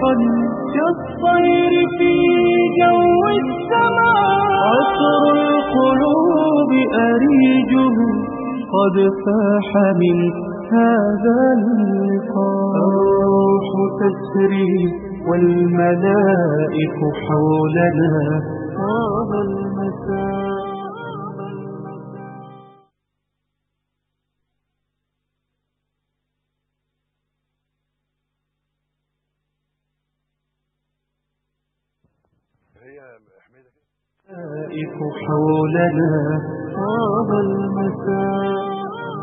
طلقا كالطير في جو السماء عطر القلوب أريجه قد فاح من هذا اللقاء الروح تسري والملائك حولنا طاب المساء الملائك حولنا طاب المساء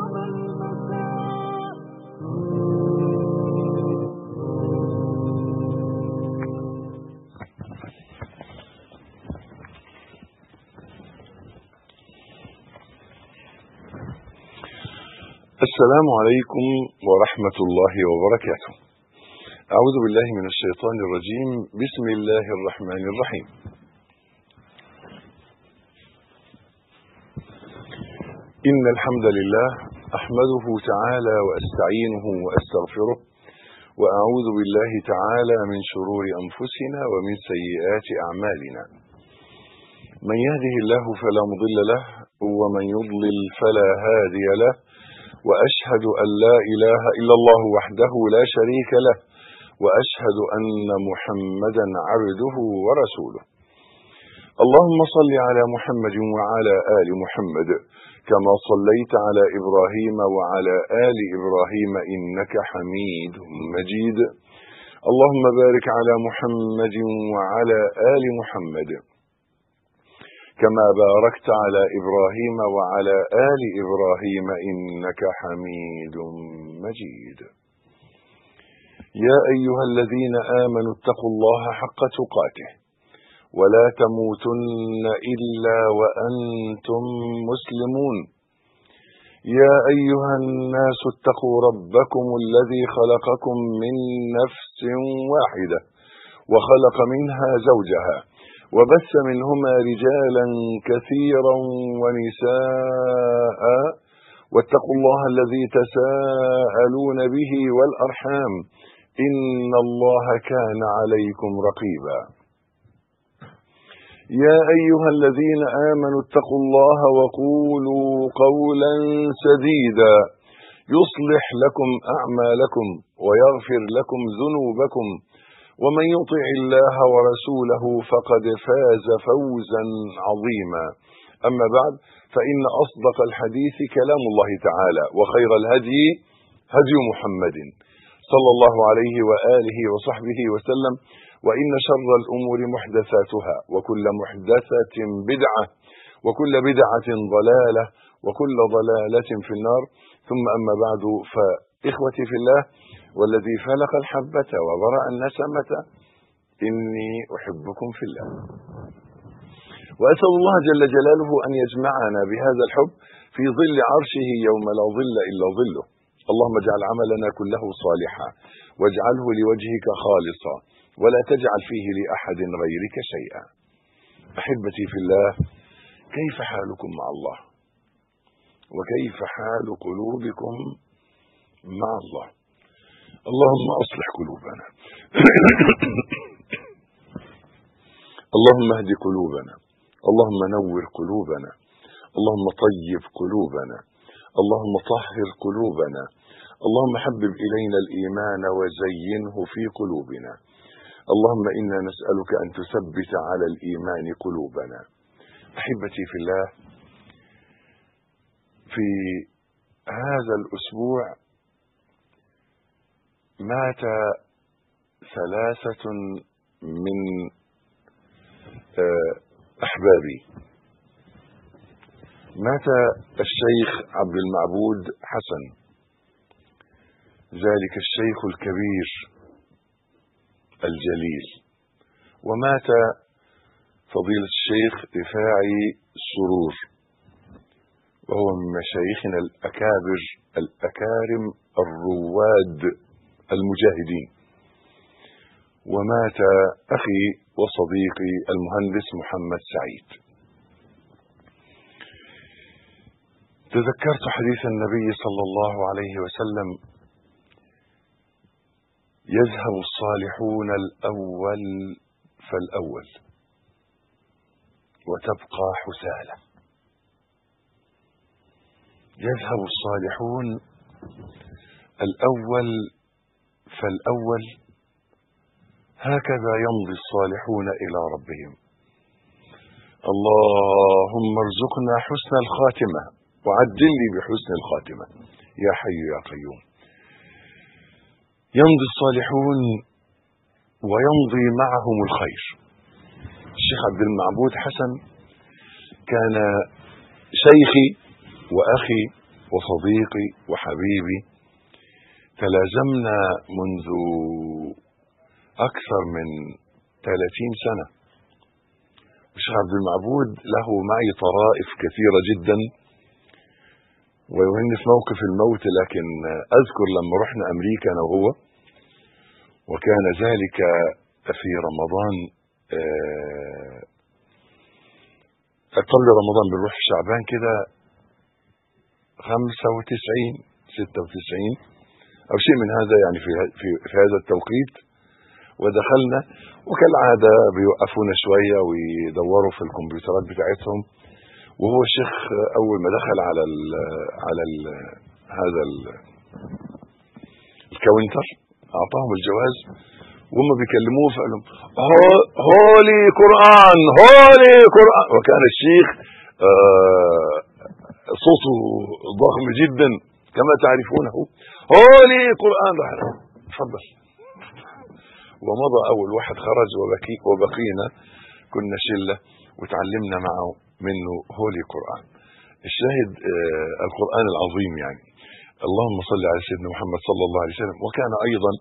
السلام عليكم ورحمة الله وبركاته أعوذ بالله من الشيطان الرجيم بسم الله الرحمن الرحيم إن الحمد لله أحمده تعالى وأستعينه وأستغفره وأعوذ بالله تعالى من شرور أنفسنا ومن سيئات أعمالنا من يهده الله فلا مضل له ومن يضلل فلا هادي له واشهد ان لا اله الا الله وحده لا شريك له واشهد ان محمدا عبده ورسوله اللهم صل على محمد وعلى ال محمد كما صليت على ابراهيم وعلى ال ابراهيم انك حميد مجيد اللهم بارك على محمد وعلى ال محمد كما باركت على ابراهيم وعلى ال ابراهيم انك حميد مجيد يا ايها الذين امنوا اتقوا الله حق تقاته ولا تموتن الا وانتم مسلمون يا ايها الناس اتقوا ربكم الذي خلقكم من نفس واحده وخلق منها زوجها وبث منهما رجالا كثيرا ونساء واتقوا الله الذي تساءلون به والارحام ان الله كان عليكم رقيبا يا ايها الذين امنوا اتقوا الله وقولوا قولا سديدا يصلح لكم اعمالكم ويغفر لكم ذنوبكم ومن يطع الله ورسوله فقد فاز فوزا عظيما اما بعد فان اصدق الحديث كلام الله تعالى وخير الهدي هدي محمد صلى الله عليه واله وصحبه وسلم وان شر الامور محدثاتها وكل محدثه بدعه وكل بدعه ضلاله وكل ضلاله في النار ثم اما بعد فاخوتي في الله والذي فلق الحبة وبرأ النسمة إني أحبكم في الله وأسأل الله جل جلاله أن يجمعنا بهذا الحب في ظل عرشه يوم لا ظل إلا ظله اللهم اجعل عملنا كله صالحا واجعله لوجهك خالصا ولا تجعل فيه لأحد غيرك شيئا أحبتي في الله كيف حالكم مع الله وكيف حال قلوبكم مع الله اللهم اصلح قلوبنا اللهم اهد قلوبنا اللهم نور قلوبنا اللهم طيب قلوبنا اللهم طهر قلوبنا اللهم حبب الينا الايمان وزينه في قلوبنا اللهم انا نسالك ان تثبت على الايمان قلوبنا احبتي في الله في هذا الاسبوع مات ثلاثة من أحبابي مات الشيخ عبد المعبود حسن ذلك الشيخ الكبير الجليل ومات فضيلة الشيخ رفاعي سرور وهو من مشايخنا الأكابر الأكارم الرواد المجاهدين ومات أخي وصديقي المهندس محمد سعيد تذكرت حديث النبي صلى الله عليه وسلم يذهب الصالحون الأول فالأول وتبقى حسالة يذهب الصالحون الأول فالأول هكذا يمضي الصالحون إلى ربهم اللهم ارزقنا حسن الخاتمة وعجل لي بحسن الخاتمة يا حي يا قيوم يمضي الصالحون ويمضي معهم الخير الشيخ عبد المعبود حسن كان شيخي وأخي وصديقي وحبيبي تلازمنا منذ أكثر من 30 سنة الشيخ عبد المعبود له معي طرائف كثيرة جدا ويهن في موقف الموت لكن أذكر لما رحنا أمريكا أنا وهو وكان ذلك في رمضان قبل رمضان بنروح في شعبان كده 95 96 أو شيء من هذا يعني في, في, في هذا التوقيت ودخلنا وكالعادة بيوقفونا شوية ويدوروا في الكمبيوترات بتاعتهم وهو الشيخ أول ما دخل على ال على ال هذا ال الكاونتر أعطاهم الجواز وهم بيكلموه فقال لهم هولي قرآن هولي قرآن وكان الشيخ آه صوته ضخم جدا كما تعرفونه هولي قرآن تفضل ومضى أول واحد خرج وبكي وبقينا كنا شلة وتعلمنا معه منه هولي قرآن الشاهد آه القرآن العظيم يعني اللهم صل على سيدنا محمد صلى الله عليه وسلم وكان أيضا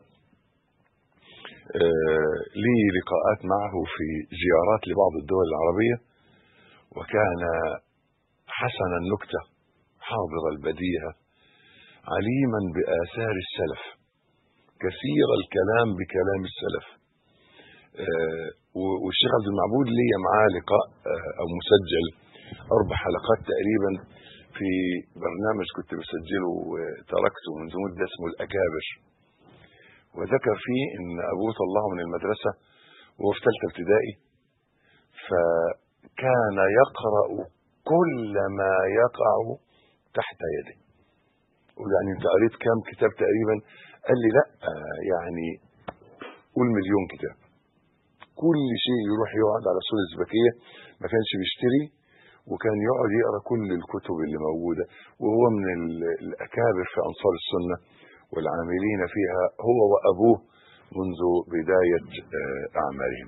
آه لي لقاءات معه في زيارات لبعض الدول العربية وكان حسن النكتة حاضر البديهة عليما بآثار السلف كثير الكلام بكلام السلف آه والشيخ عبد المعبود لي معاه لقاء آه او مسجل اربع حلقات تقريبا في برنامج كنت بسجله وتركته منذ مده اسمه الاكابر وذكر فيه ان ابوه طلعه من المدرسه وهو في ثالثه ابتدائي فكان يقرا كل ما يقع تحت يده يعني انت قريت كام كتاب تقريبا قال لي لا يعني قول مليون كتاب كل شيء يروح يقعد على سورة الزبكية ما كانش بيشتري وكان يقعد يقرا كل الكتب اللي موجودة وهو من الأكابر في أنصار السنة والعاملين فيها هو وأبوه منذ بداية أعمالهم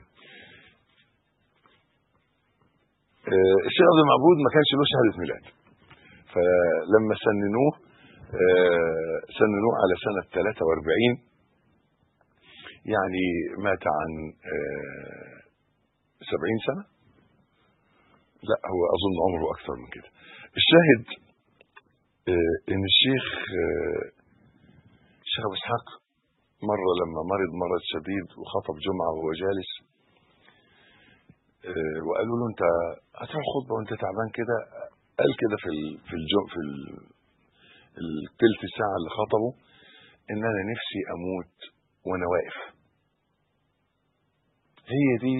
الشيخ عبد المعبود ما كانش له شهادة ميلاد فلما سننوه سننوه على سنة 43 يعني مات عن 70 سنة لا هو أظن عمره أكثر من كده الشاهد إن الشيخ الشيخ أبو إسحاق مرة لما مرض مرض شديد وخطب جمعة وهو جالس وقالوا له أنت هتروح خطبة وأنت تعبان كده قال كده في ال في الجم في ال التلت ساعة اللي خطبه ان انا نفسي اموت وانا واقف هي دي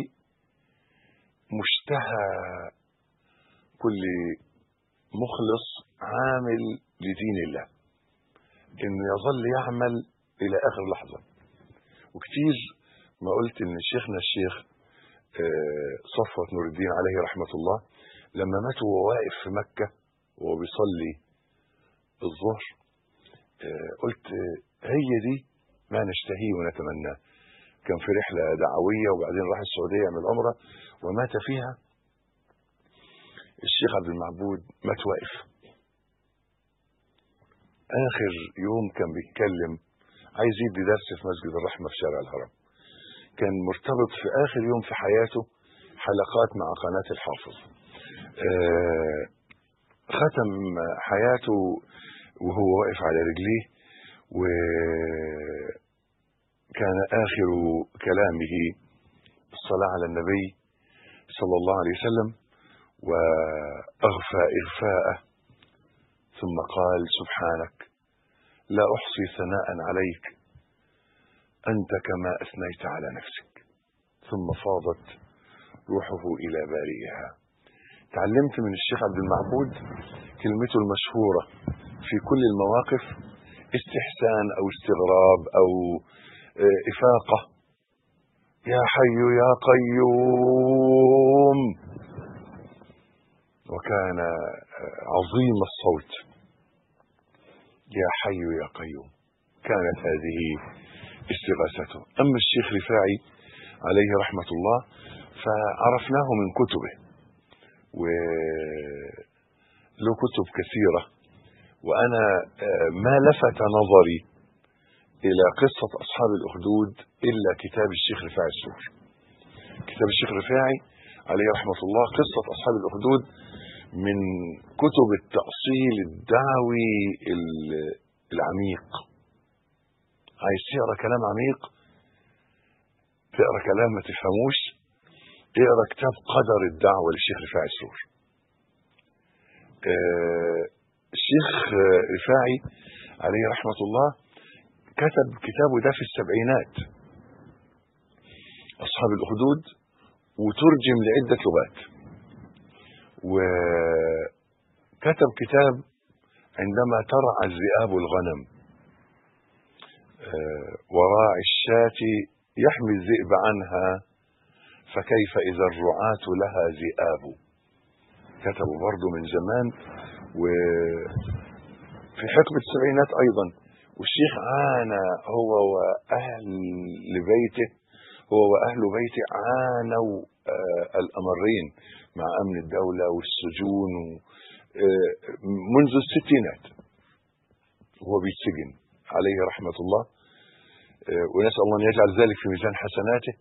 مشتهى كل مخلص عامل لدين الله انه يظل يعمل الى اخر لحظة وكتير ما قلت ان شيخنا الشيخ صفوة نور الدين عليه رحمة الله لما مات وهو واقف في مكة وهو بيصلي الظهر قلت هي دي ما نشتهيه ونتمناه كان في رحلة دعوية وبعدين راح السعودية يعمل عمرة ومات فيها الشيخ عبد المعبود مات واقف آخر يوم كان بيتكلم عايز يدي درس في مسجد الرحمة في شارع الهرم كان مرتبط في آخر يوم في حياته حلقات مع قناة الحافظ آه ختم حياته وهو واقف على رجليه وكان آخر كلامه الصلاة على النبي صلى الله عليه وسلم وأغفى إغفاءه ثم قال سبحانك لا أحصي ثناء عليك أنت كما أثنيت على نفسك ثم فاضت روحه إلى بارئها تعلمت من الشيخ عبد المعبود كلمته المشهورة في كل المواقف استحسان أو استغراب أو آه، إفاقة يا حي يا قيوم وكان آه، عظيم الصوت يا حي يا قيوم كانت هذه استغاثته أما الشيخ رفاعي عليه رحمة الله فعرفناه من كتبه وله كتب كثيرة وأنا آه، ما لفت نظري إلى قصة أصحاب الأخدود إلا كتاب الشيخ رفاعي السور كتاب الشيخ رفاعي عليه رحمة الله قصة أصحاب الأخدود من كتب التأصيل الدعوي ال- العميق عايز تقرا كلام عميق تقرا كلام ما تفهموش اقرا كتاب قدر الدعوة للشيخ رفاعي السور آه، الشيخ آه، رفاعي عليه رحمة الله كتب كتابه ده في السبعينات أصحاب الأخدود وترجم لعدة لغات وكتب كتاب عندما ترعى الذئاب الغنم آه، وراعي الشاة يحمي الذئب عنها فكيف إذا الرعاة لها ذئاب كتبه برضه من زمان وفي حقبة السبعينات أيضا والشيخ عانى هو وأهل بيته هو وأهل بيته عانوا آه، الأمرين مع أمن الدولة والسجون و- آه، منذ الستينات وهو بيتسجن عليه رحمة الله آه، ونسأل الله أن يجعل ذلك في ميزان حسناته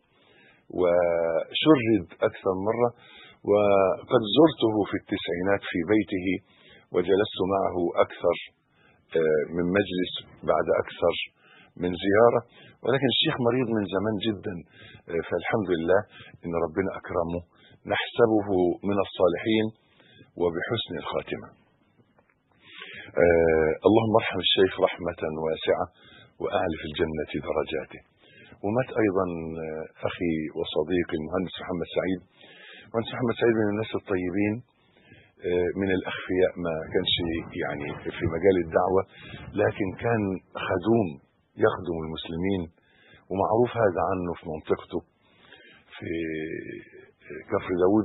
وشرد أكثر مرة وقد زرته في التسعينات في بيته وجلست معه أكثر آه، من مجلس بعد أكثر من زيارة ولكن الشيخ مريض من زمان جدا آه، فالحمد لله إن ربنا أكرمه نحسبه من الصالحين وبحسن الخاتمة آه اللهم ارحم الشيخ رحمة واسعة وأعلي في الجنة درجاته ومات أيضا آه، أخي وصديقي المهندس محمد سعيد المهندس محمد سعيد من الناس الطيبين آه، من الأخفياء ما كانش يعني في مجال الدعوة لكن كان خدوم يخدم المسلمين ومعروف هذا عنه في منطقته في كفر داود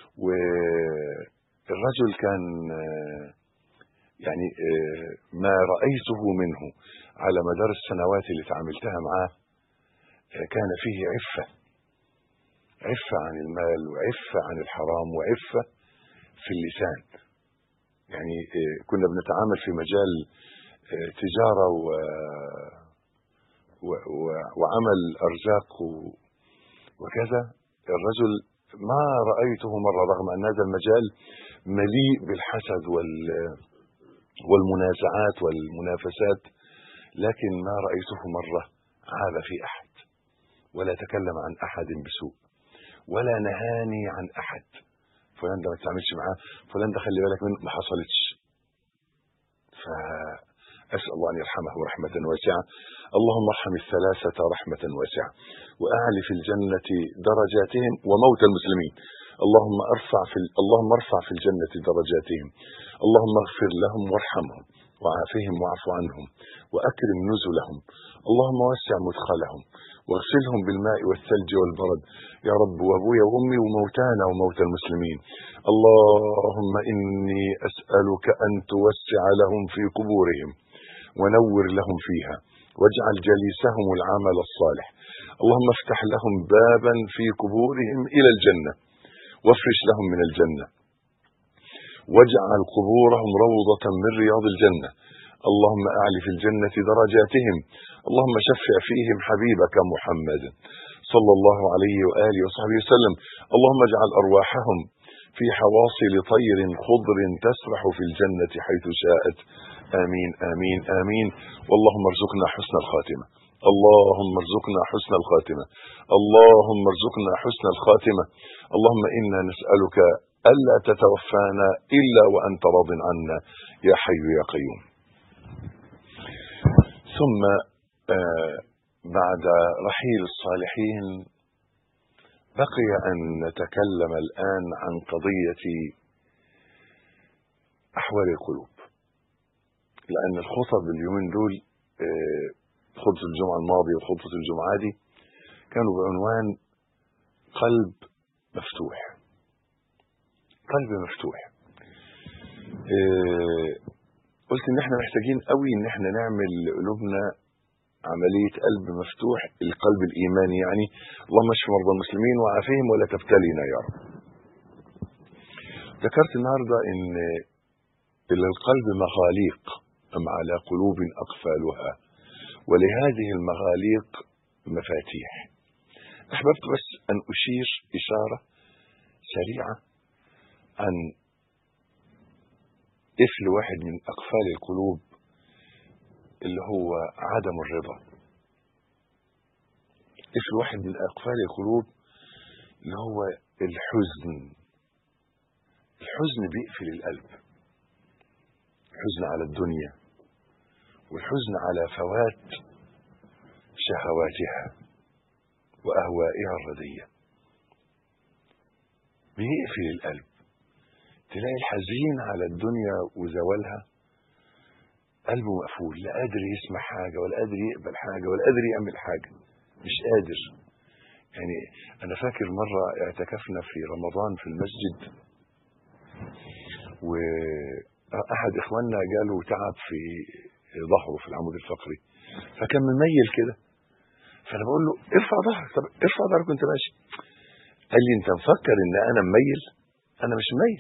والرجل كان آه، يعني آه، ما رأيته منه على مدار السنوات اللي تعاملتها معاه آه، كان فيه عفة عفة عن المال وعفة عن الحرام وعفة في اللسان يعني آه، كنا بنتعامل في مجال آه، تجارة و... و... و... وعمل أرزاق و... وكذا الرجل ما رأيته مرة رغم أن هذا المجال مليء بالحسد وال... والمنازعات والمنافسات لكن ما رأيته مرة عاب في أحد ولا تكلم عن أحد بسوء ولا نهاني عن أحد فلان ده ما تتعاملش معاه فلان ده خلي بالك منه ما حصلتش فأسأل الله أن يرحمه رحمة واسعة اللهم ارحم الثلاثة رحمة واسعة وأعلي في الجنة درجاتهم وموت المسلمين اللهم ارفع في ال- اللهم ارفع في الجنة درجاتهم اللهم اغفر لهم وارحمهم وعافهم واعف عنهم وأكرم نزلهم اللهم وسع مدخلهم واغسلهم بالماء والثلج والبرد يا رب وابويا وامي وموتانا وموتى المسلمين اللهم اني اسالك ان توسع لهم في قبورهم ونور لهم فيها واجعل جليسهم العمل الصالح اللهم افتح لهم بابا في قبورهم الى الجنه وافرش لهم من الجنه واجعل قبورهم روضة من رياض الجنة اللهم أعلي في الجنة درجاتهم اللهم شفع فيهم حبيبك محمد صلى الله عليه وآله وصحبه وسلم اللهم اجعل أرواحهم في حواصل طير خضر تسرح في الجنة حيث شاءت آمين آمين آمين واللهم ارزقنا حسن الخاتمة اللهم ارزقنا حسن الخاتمة اللهم ارزقنا حسن الخاتمة اللهم إنا نسألك ألا تتوفانا إلا وأنت راض عنا يا حي يا قيوم ثم آه بعد رحيل الصالحين بقي أن نتكلم الآن عن قضية أحوال القلوب لأن الخطب اليومين دول آه، خطبة الجمعة الماضية وخطبة الجمعة دي كانوا بعنوان قلب مفتوح قلب مفتوح آه، قلت ان احنا محتاجين قوي ان احنا نعمل لقلوبنا عملية قلب مفتوح القلب الإيماني يعني اللهم اشف مرضى المسلمين وعافيهم ولا تبتلينا يا رب ذكرت النهاردة ان للقلب مغاليق أم على قلوب أقفالها ولهذه المغاليق مفاتيح أحببت بس أن أشير إشارة سريعة عن قفل واحد من أقفال القلوب اللي هو عدم الرضا قفل واحد من أقفال القلوب اللي هو الحزن الحزن بيقفل القلب الحزن على الدنيا والحزن على فوات شهواتها وأهوائها الردية بيقفل القلب تلاقي الحزين على الدنيا وزوالها قلبه مقفول لا قادر يسمع حاجة ولا قادر يقبل حاجة ولا قادر يعمل حاجة مش قادر يعني أنا فاكر مرة اعتكفنا في رمضان في المسجد وأحد إخواننا جاله تعب في ظهره في العمود الفقري فكان مميل كده فأنا بقول له ارفع ظهرك طب ارفع ظهرك وأنت ماشي قال لي أنت مفكر إن أنا مميل أنا مش مميل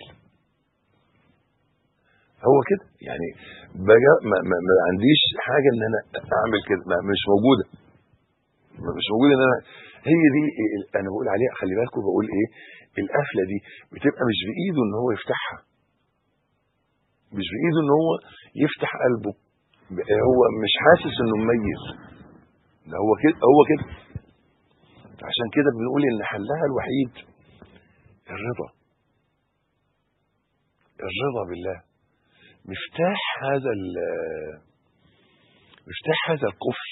هو كده يعني بقى ما, ما, ما عنديش حاجه ان انا اعمل كده ما مش موجوده ما مش موجوده ان انا هي دي ال- انا بقول عليها خلي بالكم بقول ايه القفله دي بتبقى مش بايده ان هو يفتحها مش بايده ان هو يفتح قلبه ب- هو مش حاسس انه مميز ده هو كده هو كده عشان كده بنقول ان حلها الوحيد الرضا الرضا بالله مفتاح هذا ال- مفتاح هذا القفل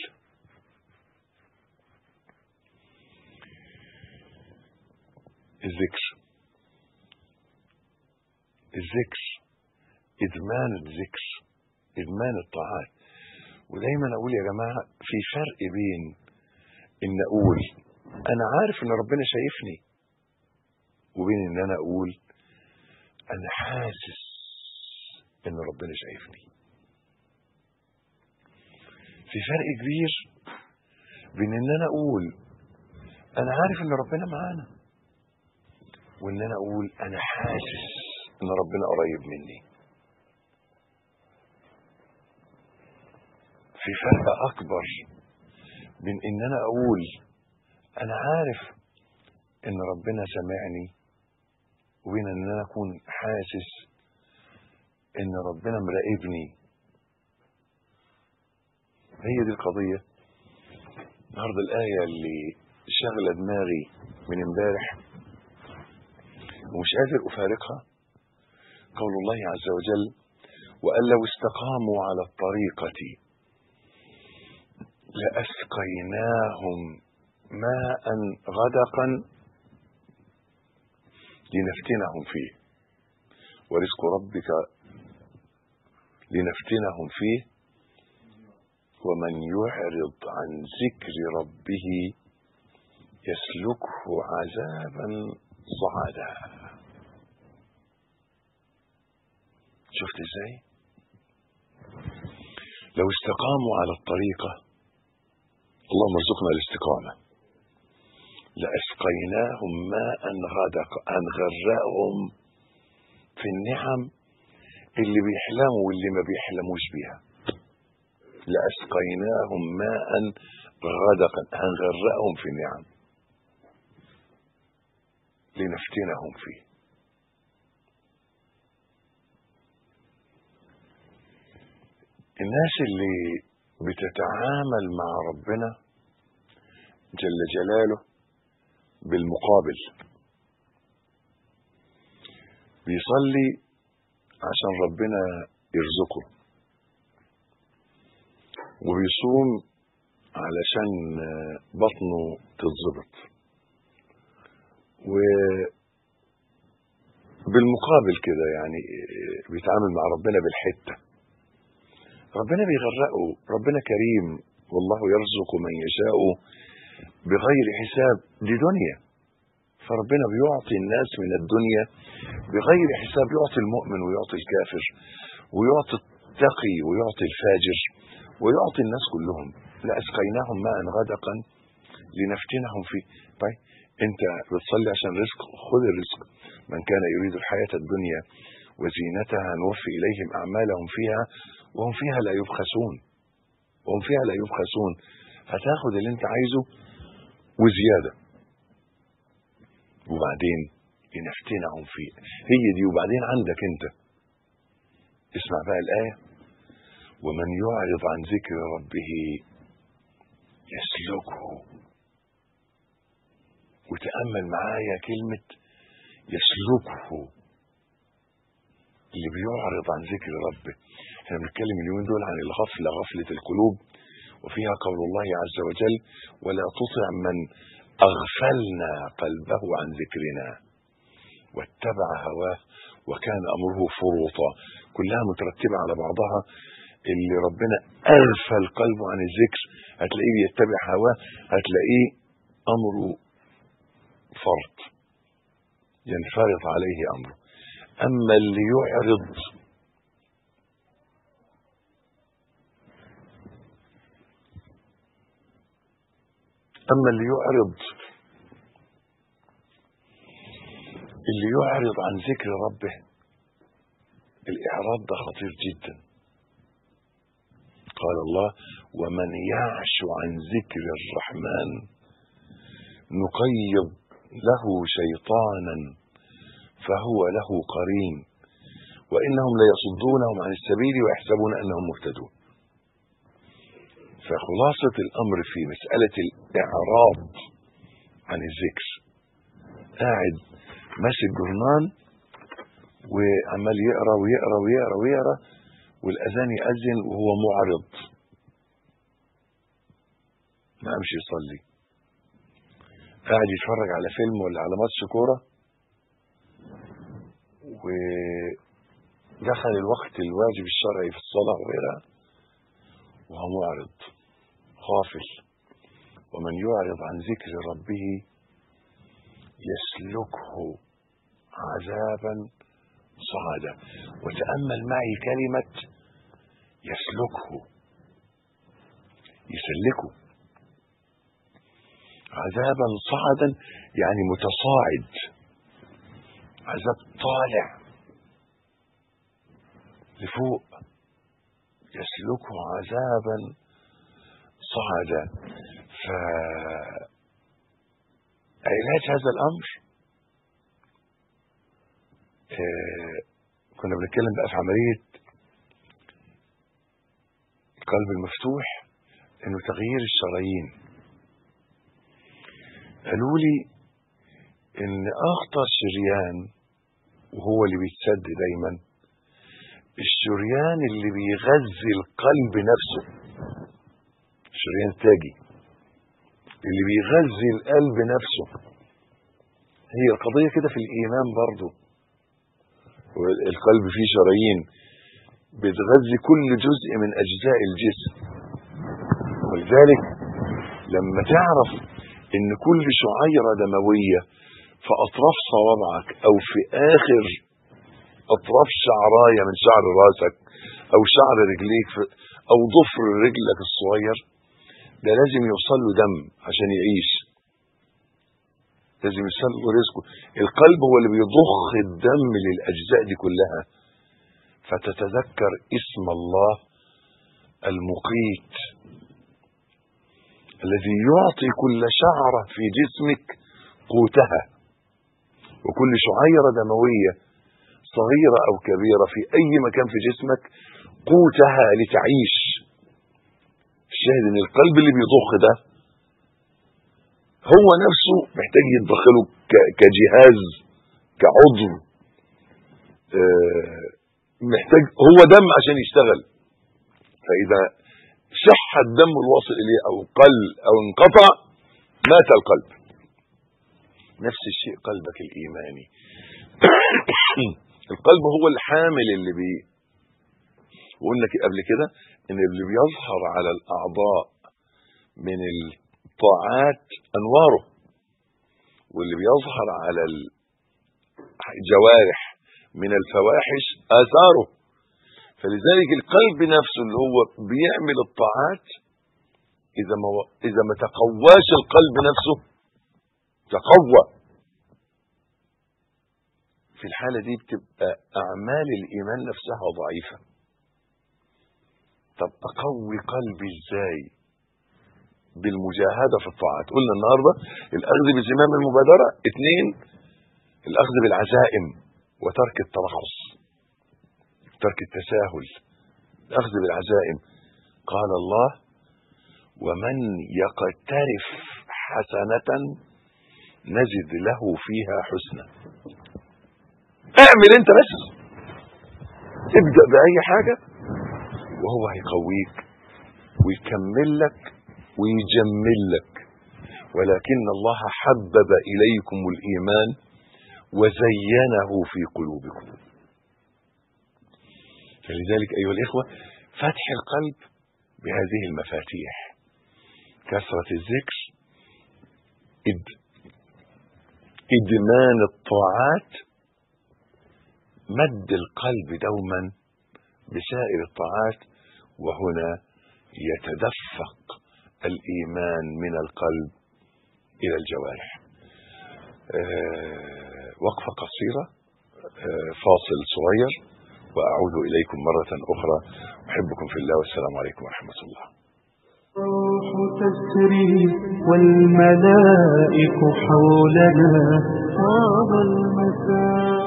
الذكر الذكر ادمان الذكر ادمان الطاعات ودايما اقول يا جماعه في فرق بين ان اقول انا عارف ان ربنا شايفني وبين ان انا اقول انا حاسس ان ربنا شايفني في فرق كبير بين ان انا اقول انا عارف ان ربنا معانا وان انا اقول انا حاسس ان ربنا قريب مني في فرق اكبر بين ان انا اقول انا عارف ان ربنا سمعني وبين ان انا اكون حاسس ان ربنا مراقبني هي دي القضية النهاردة الآية اللي شغلة دماغي من امبارح ومش قادر أفارقها قول الله عز وجل وأن لو استقاموا على الطريقة لأسقيناهم ماء غدقا لنفتنهم فيه ورزق ربك لنفتنهم فيه ومن يعرض عن ذكر ربه يسلكه عذابا صعدا شفت ازاي لو استقاموا على الطريقة اللهم ارزقنا الاستقامة لأسقيناهم ماء غدق هنغرقهم في النعم اللي بيحلموا واللي ما بيحلموش بيها لأسقيناهم ماء غدقا هنغرقهم في النعم لنفتنهم فيه الناس اللي بتتعامل مع ربنا جل جلاله بالمقابل بيصلي عشان ربنا يرزقه وبيصوم علشان آه، بطنه تتظبط و بالمقابل كده يعني آه، بيتعامل مع ربنا بالحته ربنا بيغرقه ربنا كريم والله يرزق من يشاء بغير حساب دي دنيا فربنا بيعطي الناس من الدنيا بغير حساب يعطي المؤمن ويعطي الكافر ويعطي التقي ويعطي الفاجر ويعطي الناس كلهم لأسقيناهم ماء غدقا لنفتنهم فيه طيب انت بتصلي عشان رزق خذ الرزق من كان يريد الحياة الدنيا وزينتها نوفي إليهم أعمالهم فيها وهم فيها لا يبخسون وهم فيها لا يبخسون هتاخد اللي انت عايزه وزيادة وبعدين لنفتنهم فيه هي دي وبعدين عندك انت اسمع بقى الآية ومن يعرض عن ذكر ربه يسلكه وتأمل معايا كلمة يسلكه اللي بيعرض عن ذكر ربه احنا بنتكلم اليومين دول عن الغفلة غفلة القلوب وفيها قول الله عز وجل ولا تطع من أغفلنا قلبه عن ذكرنا واتبع هواه وكان أمره فرطا كلها مترتبة على بعضها اللي ربنا أغفل قلبه عن الذكر هتلاقيه بيتبع هواه هتلاقيه أمره فرط ينفرط عليه أمره أما اللي يعرض أما اللي يعرض اللي يعرض عن ذكر ربه الإعراض ده خطير جدا قال الله ومن يعش عن ذكر الرحمن نقيض له شيطانا فهو له قرين وإنهم ليصدونهم عن السبيل ويحسبون أنهم مهتدون فخلاصة الأمر في مسألة الإعراض عن الذكر قاعد ماسك جورنال وعمال يقرا ويقرا ويقرا ويقرا والأذان يأذن وهو معرض ما قامش يصلي قاعد يتفرج على فيلم ولا على ماتش كورة ودخل الوقت الواجب الشرعي في الصلاة وغيرها وهو معرض غافل ومن يعرض عن ذكر ربه يسلكه عذابا صعدا وتأمل معي كلمة يسلكه يسلكه عذابا صعدا يعني متصاعد عذاب طالع لفوق يسلكه عذابا صعدا فعلاج هذا الامر آه كنا بنتكلم بقى في عمليه القلب المفتوح انه تغيير الشرايين قالوا لي ان اخطر شريان وهو اللي بيتسد دايما الشريان اللي بيغذي القلب نفسه شريان تاجي اللي بيغذي القلب نفسه هي القضية كده في الإيمان برضو القلب فيه شرايين بتغذي كل جزء من أجزاء الجسم ولذلك لما تعرف ان كل شعيرة دموية في اطراف صوابعك او في اخر اطراف شعراية من شعر راسك او شعر رجليك او ضفر رجلك الصغير ده لازم يوصل له دم عشان يعيش لازم يوصل له رزقه القلب هو اللي بيضخ الدم للاجزاء دي كلها فتتذكر اسم الله المقيت الذي يعطي كل شعرة في جسمك قوتها وكل شعيرة دموية صغيرة أو كبيرة في أي مكان في جسمك قوتها لتعيش الشاهد ان القلب اللي بيضخ ده هو نفسه محتاج يتدخله كجهاز كعضو محتاج هو دم عشان يشتغل فإذا شح الدم الواصل اليه او قل او انقطع مات القلب نفس الشيء قلبك الايماني القلب هو الحامل اللي بي وقلنا كده قبل كده ان اللي بيظهر على الاعضاء من الطاعات انواره واللي بيظهر على الجوارح من الفواحش اثاره فلذلك القلب نفسه اللي هو بيعمل الطاعات اذا ما اذا ما تقواش القلب نفسه تقوى في الحاله دي بتبقى اعمال الايمان نفسها ضعيفه طب اقوي قلبي ازاي بالمجاهده في الطاعات قلنا النهارده الاخذ بزمام المبادره اثنين الاخذ بالعزائم وترك الترخص ترك التساهل الاخذ بالعزائم قال الله ومن يقترف حسنه نجد له فيها حسنى اعمل انت بس ابدا باي حاجه وهو هيقويك ويكمل لك ويجمل لك ولكن الله حبب اليكم الايمان وزينه في قلوبكم فلذلك ايها الاخوه فتح القلب بهذه المفاتيح كثره الذكر إد ادمان الطاعات مد القلب دوما بسائر الطاعات وهنا يتدفق الايمان من القلب الى الجوارح آه وقفه قصيره آه فاصل صغير واعود اليكم مره اخرى احبكم في الله والسلام عليكم ورحمه الله الروح تسري والملائك حولنا طاب المساء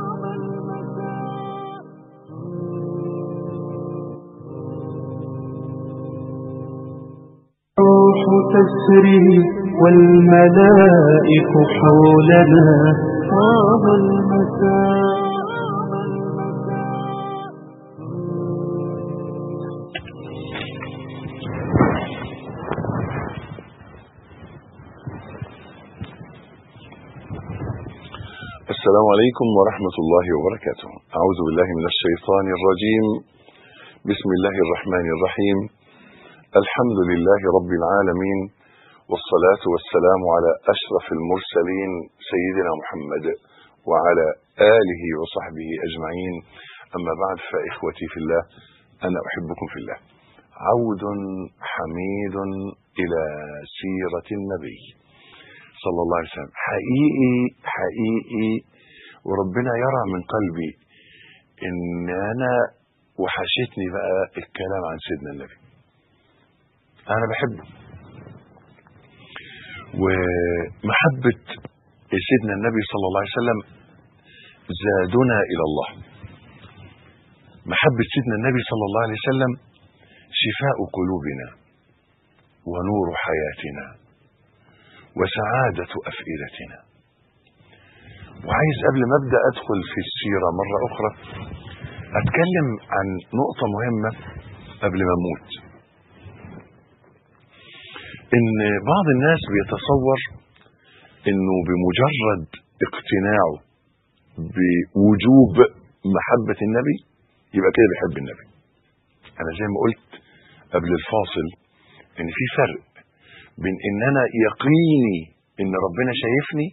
الروح تسري والملائك حولنا طاب المساء السلام عليكم ورحمة الله وبركاته أعوذ بالله من الشيطان الرجيم بسم الله الرحمن الرحيم الحمد لله رب العالمين والصلاة والسلام على أشرف المرسلين سيدنا محمد وعلى آله وصحبه أجمعين أما بعد فإخوتي في الله أنا أحبكم في الله عود حميد إلى سيرة النبي صلى الله عليه وسلم حقيقي حقيقي وربنا يرى من قلبي ان انا وحشتني بقى الكلام عن سيدنا النبي انا بحبه ومحبة سيدنا النبي صلى الله عليه وسلم زادنا الى الله محبة سيدنا النبي صلى الله عليه وسلم شفاء قلوبنا ونور حياتنا وسعادة أفئدتنا وعايز قبل ما أبدأ أدخل في السيرة مرة أخرى أتكلم عن نقطة مهمة قبل ما أموت إن بعض الناس بيتصور إنه بمجرد اقتناعه بوجوب محبة النبي يبقى كده بيحب النبي أنا زي ما قلت قبل الفاصل إن في فرق بين ان انا يقيني ان ربنا شايفني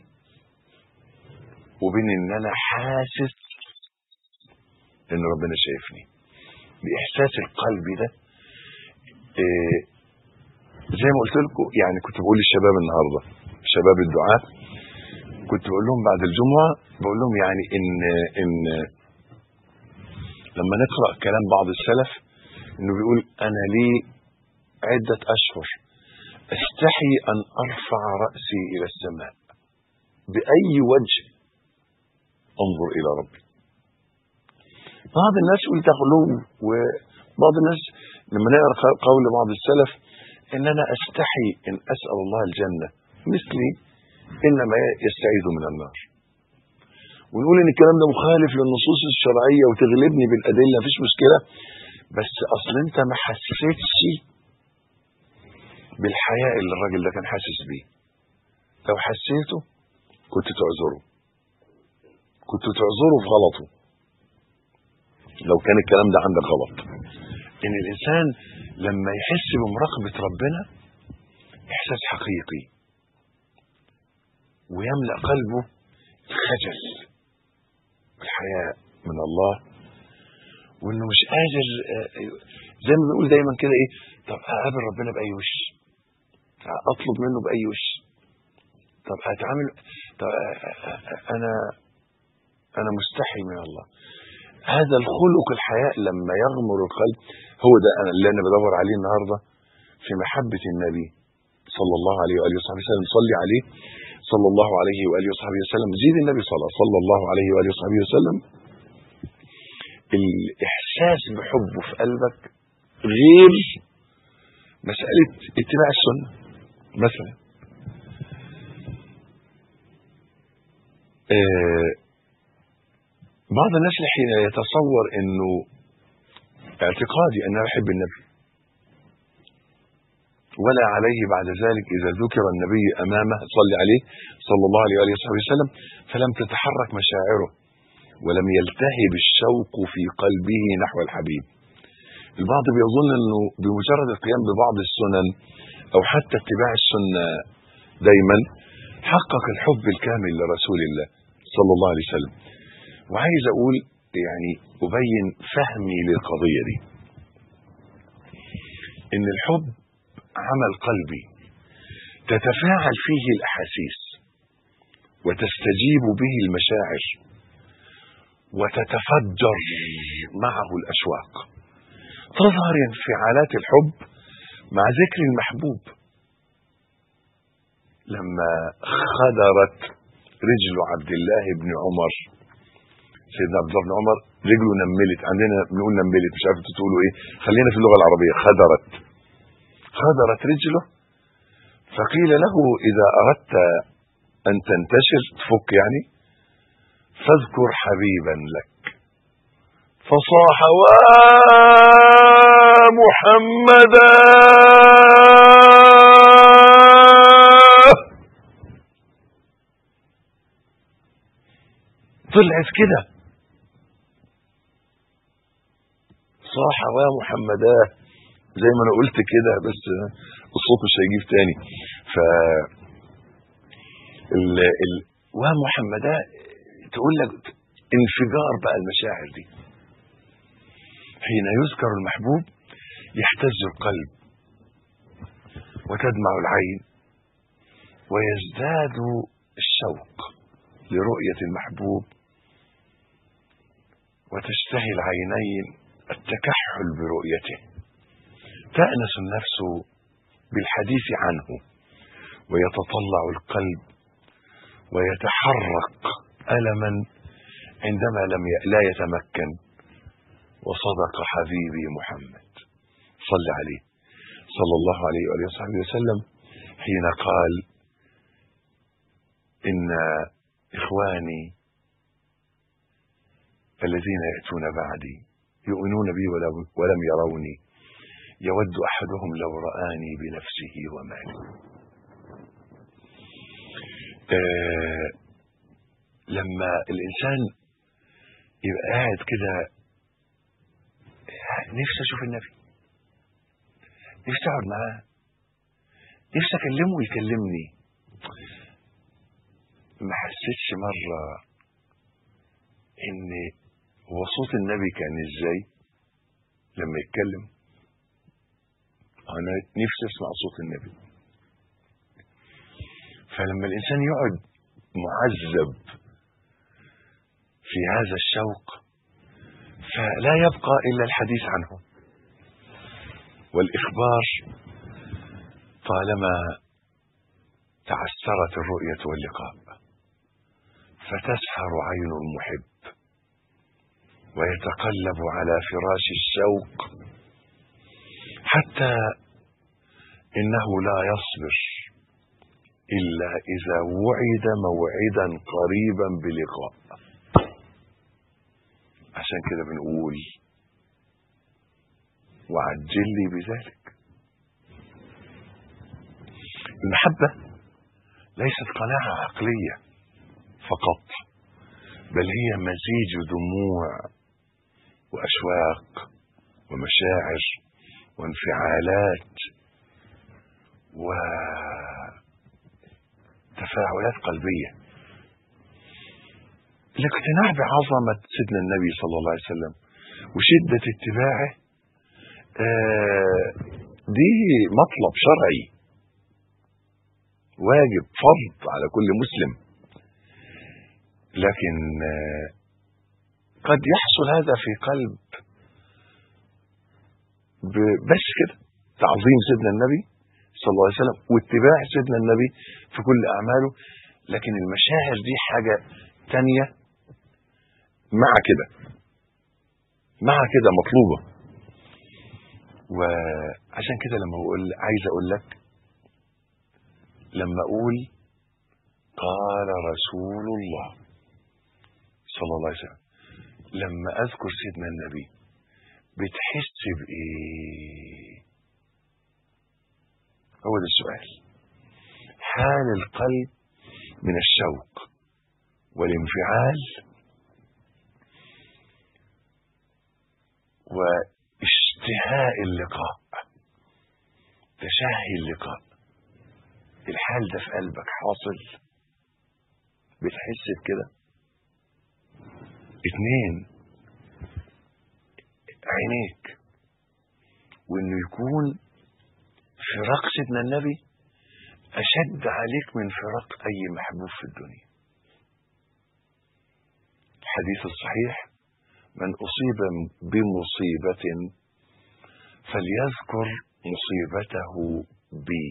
وبين ان انا حاسس ان ربنا شايفني باحساس القلب ده إيه زي ما قلت لكم يعني كنت بقول للشباب النهارده شباب الدعاء كنت بقول لهم بعد الجمعه بقول لهم يعني ان ان لما نقرا كلام بعض السلف انه بيقول انا لي عده اشهر استحي ان ارفع راسي الى السماء باي وجه انظر الى ربي بعض الناس يقول ده غلو وبعض الناس لما نقرا قول بعض السلف ان انا استحي ان اسال الله الجنه مثلي انما يستعيذ من النار ونقول ان الكلام ده مخالف للنصوص الشرعيه وتغلبني بالادله مفيش مشكله بس اصل انت ما حسيتش بالحياء اللي الراجل ده كان حاسس بيه لو حسيته كنت تعذره كنت تعذره في غلطه لو كان الكلام ده عندك غلط ان الانسان لما يحس بمراقبة ربنا احساس حقيقي ويملأ قلبه الخجل والحياء من الله وانه مش قادر آه، زي ما بنقول دايما كده ايه طب اقابل ربنا باي وش اطلب منه باي وش طب اتعامل طب آه، آه، آه، انا انا مستحي من الله هذا الخلق الحياء لما يغمر القلب هو ده أنا اللي انا بدور عليه النهارده في محبه النبي صلى الله عليه واله وصحبه وسلم صلي عليه صلى الله عليه واله وصحبه وسلم زيد النبي صلى صلى الله عليه واله وصحبه وسلم الاحساس بحبه في قلبك غير مساله اتباع السنه مثلا آه بعض الناس حين يتصور انه اعتقادي ان انا احب النبي ولا عليه بعد ذلك اذا ذكر النبي امامه صلى عليه صلى الله عليه واله وصحبه وسلم فلم تتحرك مشاعره ولم يلتهب الشوق في قلبه نحو الحبيب البعض بيظن انه بمجرد القيام ببعض السنن او حتى اتباع السنه دايما حقق الحب الكامل لرسول الله صلى الله عليه وسلم وعايز اقول يعني ابين فهمي للقضيه دي ان الحب عمل قلبي تتفاعل فيه الاحاسيس وتستجيب به المشاعر وتتفجر معه الاشواق تظهر انفعالات الحب مع ذكر المحبوب لما خدرت رجل عبد الله بن عمر سيدنا عبد الله بن عمر رجله نملت عندنا بنقول نملت مش عارف انتوا تقولوا ايه خلينا في اللغه العربيه خدرت خدرت رجله فقيل له اذا اردت ان تنتشر تفك يعني فاذكر حبيبا لك فصاح محمدا طلعت كده صاح محمدا زي ما انا قلت كده بس الصوت مش هيجيب تاني ف ال... ال... ومحمدا تقول لك انفجار بقى المشاعر دي حين يذكر المحبوب يهتز القلب وتدمع العين ويزداد الشوق لرؤية المحبوب وتشتهي العينين التكحل برؤيته تأنس النفس بالحديث عنه ويتطلع القلب ويتحرك ألما عندما لم ي... لا يتمكن وصدق حبيبي محمد صل عليه صلى الله عليه وآله وصحبه وسلم حين قال إن إخواني الذين يأتون بعدي يؤمنون بي ولم يروني يود أحدهم لو رآني بنفسه وماله آه لما الإنسان يبقى قاعد كده نفسي أشوف النبي نفسي أقعد معاه نفسي أكلمه ويكلمني ما حسيتش مرة إن هو صوت النبي كان إزاي لما يتكلم أنا نفسي أسمع صوت النبي فلما الإنسان يقعد معذب في هذا الشوق فلا يبقى إلا الحديث عنه والإخبار طالما تعسرت الرؤية واللقاء فتسهر عين المحب ويتقلب على فراش الشوق حتى إنه لا يصبر إلا إذا وعد موعدا قريبا بلقاء عشان كده بنقول وعجل لي بذلك المحبة ليست قناعة عقلية فقط بل هي مزيج دموع وأشواق ومشاعر وانفعالات وتفاعلات قلبية الاقتناع بعظمة سيدنا النبي صلى الله عليه وسلم وشدة اتباعه آه دي مطلب شرعي واجب فرض على كل مسلم لكن آه قد يحصل هذا في قلب بس كده تعظيم سيدنا النبي صلى الله عليه وسلم واتباع سيدنا النبي في كل أعماله لكن المشاعر دي حاجة تانية مع كده مع كده مطلوبة وعشان كده لما بقول عايز أقول لك لما أقول قال رسول الله صلى الله عليه وسلم لما أذكر سيدنا النبي بتحس بإيه هو ده السؤال حال القلب من الشوق والانفعال واشتهاء اللقاء تشهي اللقاء الحال ده في قلبك حاصل بتحس بكده اتنين عينيك وانه يكون فراق سيدنا النبي اشد عليك من فراق اي محبوب في الدنيا الحديث الصحيح من اصيب بمصيبه فليذكر مصيبته بي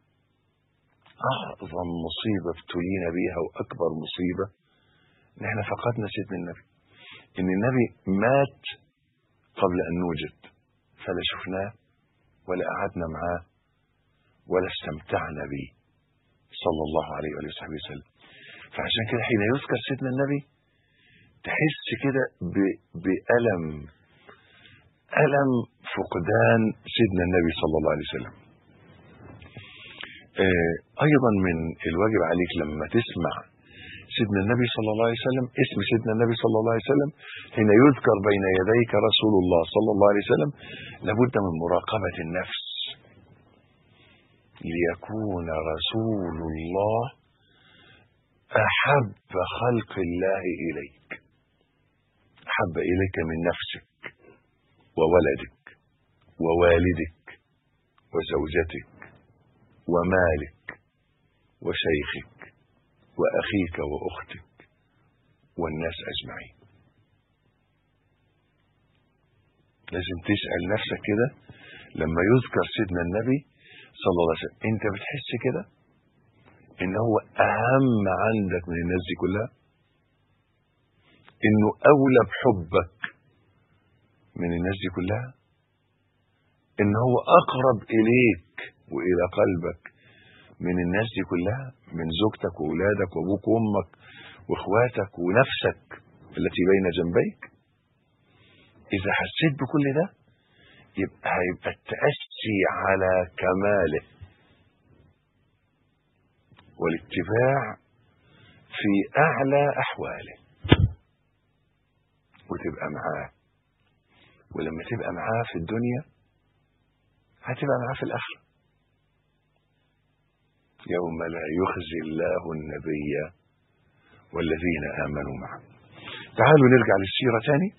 اعظم مصيبه ابتلينا بيها واكبر مصيبه ان احنا فقدنا سيدنا النبي ان النبي مات قبل ان نوجد فلا شفناه ولا قعدنا معاه ولا استمتعنا به صلى الله عليه وآله وصحبه وسلم فعشان كده حين يذكر سيدنا النبي تحس كده بألم ألم فقدان سيدنا النبي صلى الله عليه وسلم آه أيضا من الواجب عليك لما تسمع سيدنا النبي صلى الله عليه وسلم اسم سيدنا النبي صلى الله عليه وسلم حين يذكر بين يديك رسول الله صلى الله عليه وسلم لابد من مراقبة النفس ليكون رسول الله أحب خلق الله إليك أحب إليك من نفسك وولدك ووالدك وزوجتك ومالك وشيخك وأخيك وأختك والناس أجمعين لازم تسأل نفسك كده لما يذكر سيدنا النبي صلى الله عليه وسلم انت بتحس كده ان هو اهم عندك من الناس دي كلها انه اولى بحبك من الناس دي كلها ان هو اقرب اليك والى قلبك من الناس دي كلها من زوجتك واولادك وابوك وامك واخواتك ونفسك التي بين جنبيك اذا حسيت بكل ده يبقى هيبقى التأسي على كماله والاتباع في أعلى أحواله وتبقى معاه ولما تبقى معاه في الدنيا هتبقى معاه في الآخرة يوم لا يخزي الله النبي والذين آمنوا معه تعالوا نرجع للسيرة تاني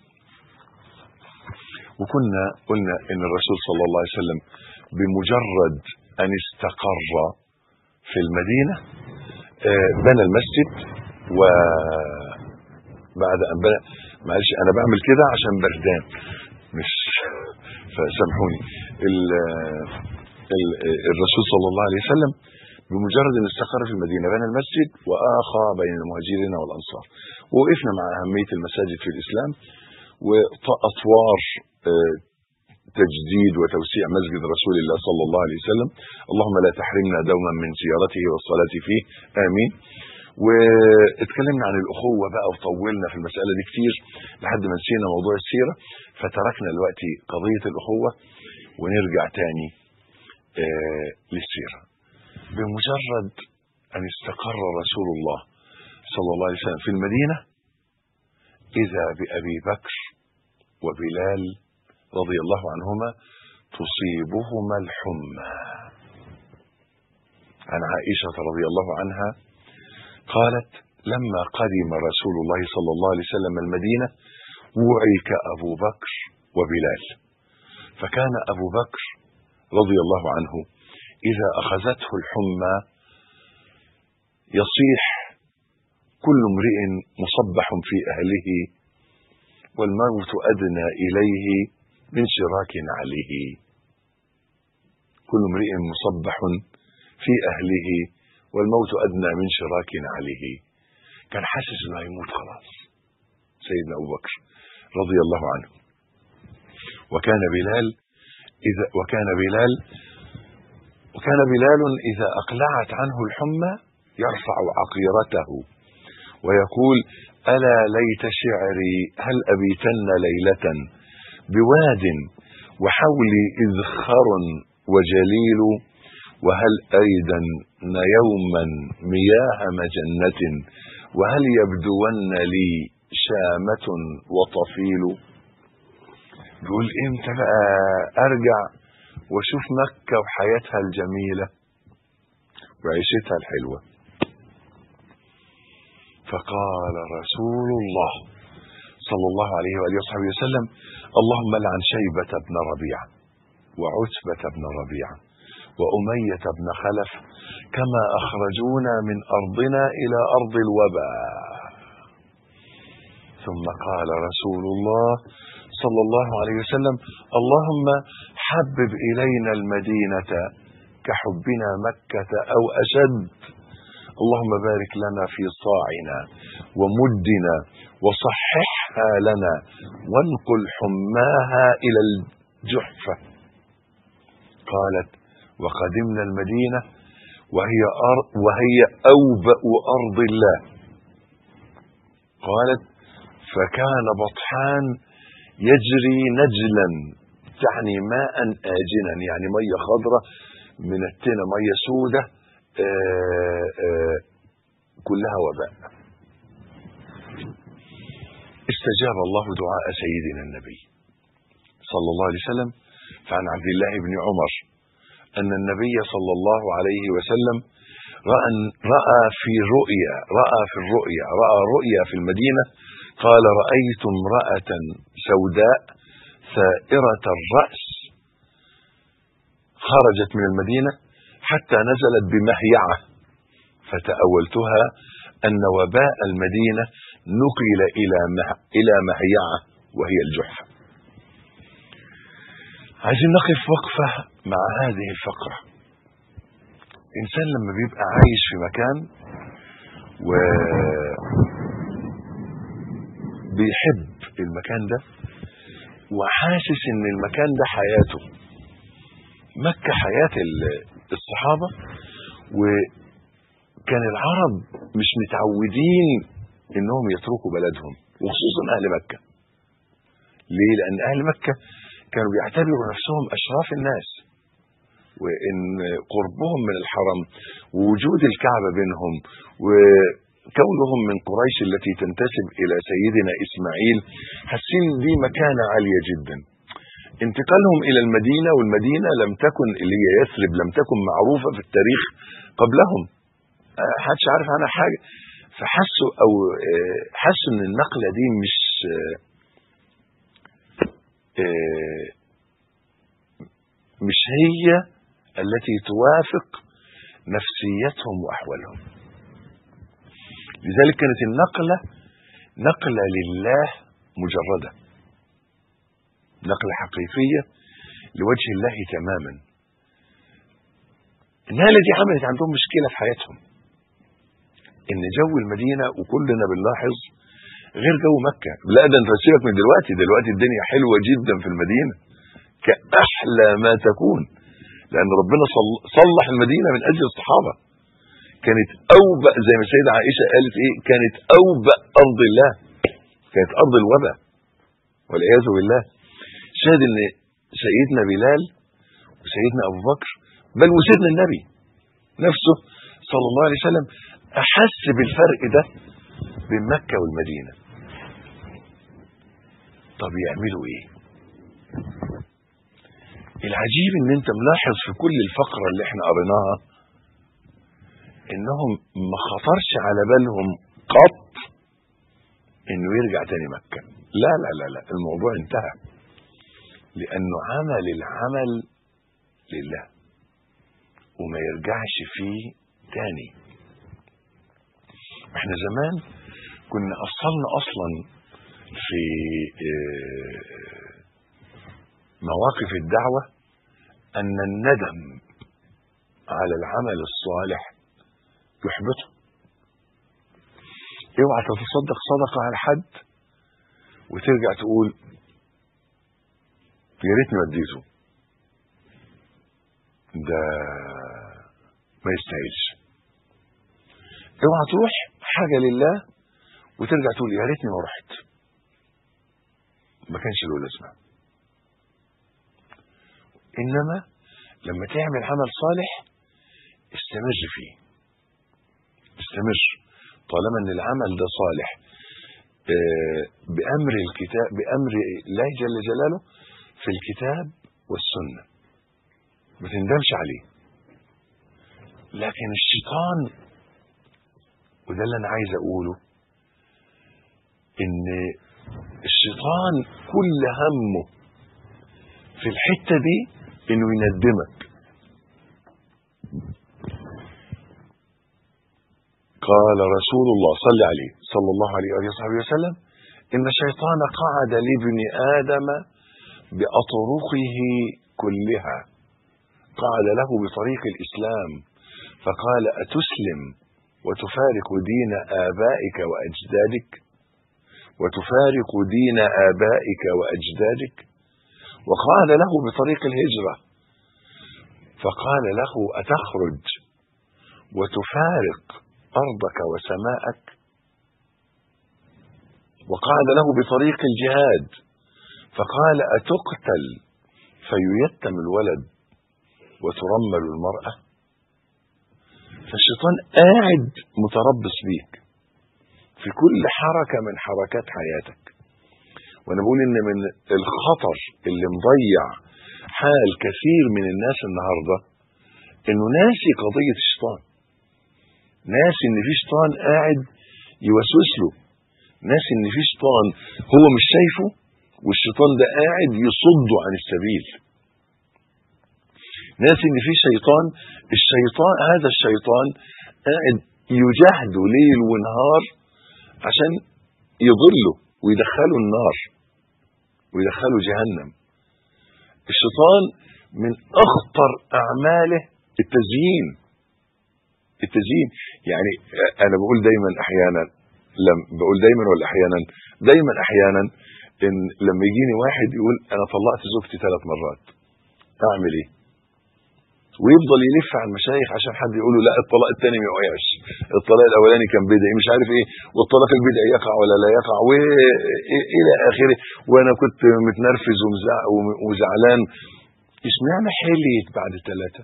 وكنا قلنا ان الرسول صلى الله عليه وسلم بمجرد ان استقر في المدينة بنى المسجد وبعد ان بنى معلش انا بعمل كده عشان بردان مش فسامحوني الرسول صلى الله عليه وسلم بمجرد ان استقر في المدينه بنى المسجد واخى بين المهاجرين والانصار ووقفنا مع اهميه المساجد في الاسلام واطوار تجديد وتوسيع مسجد رسول الله صلى الله عليه وسلم اللهم لا تحرمنا دوما من زيارته والصلاة فيه آمين واتكلمنا عن الأخوة بقى وطولنا في المسألة دي كتير لحد ما نسينا موضوع السيرة فتركنا دلوقتي قضية الأخوة ونرجع تاني آه للسيرة بمجرد أن استقر رسول الله صلى الله عليه وسلم في المدينة إذا بأبي بكر وبلال رضي الله عنهما تصيبهما الحمى عن عائشة رضي الله عنها قالت لما قدم رسول الله صلى الله عليه وسلم المدينة وعك أبو بكر وبلال فكان أبو بكر رضي الله عنه إذا أخذته الحمى يصيح كل امرئ مصبح في أهله والموت أدنى إليه من شراك عليه كل امرئ مصبح في أهله والموت أدنى من شراك عليه كان حاسس انه هيموت خلاص سيدنا أبو بكر رضي الله عنه وكان بلال إذا وكان بلال وكان بلال إذا أقلعت عنه الحمى يرفع عقيرته ويقول ألا ليت شعري هل أبيتن ليلة بواد وحولي إذخر وجليل وهل أيدن يوما مياه مجنة وهل يبدون لي شامة وطفيل يقول امتى بقى ارجع واشوف مكة وحياتها الجميلة وعيشتها الحلوة فقال رسول الله صلى الله عليه وآله وصحبه وسلم اللهم لعن شيبة بن ربيعة وعتبة بن ربيعة وأمية بن خلف كما أخرجونا من أرضنا إلى أرض الوباء ثم قال رسول الله صلى الله عليه وسلم اللهم حبب إلينا المدينة كحبنا مكة أو أشد اللهم بارك لنا في صاعنا ومدنا وصححها لنا وانقل حماها إلى الجحفة قالت وقدمنا المدينة وهي أرض وهي أوبأ أرض الله قالت فكان بطحان يجري نجلا تعني ماء آجنا يعني مية خضراء من التنة مية سودة آآ آآ كلها وباء استجاب الله دعاء سيدنا النبي صلى الله عليه وسلم فعن عبد الله بن عمر أن النبي صلى الله عليه وسلم رأى, رأى في رؤيا رأى في الرؤيا رأى رؤيا في المدينة قال رأيت امرأة سوداء ثائرة الرأس خرجت من المدينة حتى نزلت بمهيعة فتأولتها أن وباء المدينة نقل إلى إلى مهيعة وهي الجحفة عايزين نقف وقفة مع هذه الفقرة إنسان لما بيبقى عايش في مكان و بيحب المكان ده وحاسس ان المكان ده حياته مكة حياة الصحابة وكان العرب مش متعودين انهم يتركوا بلدهم وخصوصا اهل مكة ليه لان اهل مكة كانوا بيعتبروا نفسهم اشراف الناس وان قربهم من الحرم ووجود الكعبة بينهم وكونهم من قريش التي تنتسب الى سيدنا اسماعيل حاسين دي مكانة عالية جدا انتقالهم الى المدينة والمدينة لم تكن اللي هي يثرب لم تكن معروفة في التاريخ قبلهم حدش عارف عنها حاجة فحسوا او حسوا ان النقلة دي مش مش هي التي توافق نفسيتهم واحوالهم لذلك كانت النقلة نقلة لله مجردة نقلة حقيقية لوجه الله تماما النقلة دي عملت عندهم مشكلة في حياتهم ان جو المدينة وكلنا بنلاحظ غير جو مكة لا ده انت سيبك من دلوقتي دلوقتي الدنيا حلوة جدا في المدينة كأحلى ما تكون لأن ربنا صلح المدينة من أجل الصحابة كانت أوبأ زي ما السيدة عائشة قالت إيه كانت أوبأ أرض الله كانت أرض الوباء والعياذ بالله شاهد إن سيدنا بلال وسيدنا أبو بكر بل وسيدنا النبي نفسه صلى الله عليه وسلم احس بالفرق ده بين مكه والمدينه طب يعملوا ايه العجيب ان انت ملاحظ في كل الفقره اللي احنا قريناها انهم ما خطرش على بالهم قط انه يرجع تاني مكه لا لا لا لا الموضوع انتهى لانه عمل العمل لله وما يرجعش فيه تاني احنا زمان كنا اصلنا اصلا في آه، مواقف الدعوة ان الندم على العمل الصالح يحبطه اوعى تتصدق صدقة على حد وترجع تقول يا ريتني ما اديته ده ما يستاهلش اوعى تروح حاجه لله وترجع تقول يا ريتني ما رحت ما كانش له لازمه انما لما تعمل عمل صالح استمر فيه استمر طالما ان العمل ده صالح آه، بامر الكتاب بامر الله جل جلاله في الكتاب والسنه ما تندمش عليه لكن الشيطان وده اللي انا عايز اقوله ان الشيطان كل همه في الحته دي انه يندمك قال رسول الله صلى عليه صلى الله عليه وآله وصحبه وسلم إن الشيطان قعد لابن آدم بأطرقه كلها قعد له بطريق الإسلام فقال أتسلم وتفارق دين آبائك وأجدادك وتفارق دين آبائك وأجدادك وقال له بطريق الهجرة فقال له أتخرج وتفارق أرضك وسماءك وقال له بطريق الجهاد فقال أتقتل فييتم الولد وترمل المرأة فالشيطان قاعد متربص بيك في كل حركة من حركات حياتك وانا بقول ان من الخطر اللي مضيع حال كثير من الناس النهارده انه ناسي قضيه الشيطان ناسي ان في شيطان قاعد يوسوس له ناسي ان في شيطان هو مش شايفه والشيطان ده قاعد يصده عن السبيل ناسي ان في شيطان الشيطان هذا الشيطان قاعد يجاهده ليل ونهار عشان يضله ويدخله النار ويدخله جهنم الشيطان من اخطر اعماله التزيين التزيين يعني انا بقول دايما احيانا لم بقول دايما ولا احيانا دايما احيانا ان لما يجيني واحد يقول انا طلقت زوجتي ثلاث مرات اعمل ايه ويفضل يلف على المشايخ عشان حد يقول له لا الطلاق الثاني ما يقعش الطلاق الاولاني كان بدعي مش عارف ايه والطلاق البدعي يقع ولا لا يقع والى اخره وانا كنت متنرفز ومزع وزعلان اشمعنى حليت بعد ثلاثه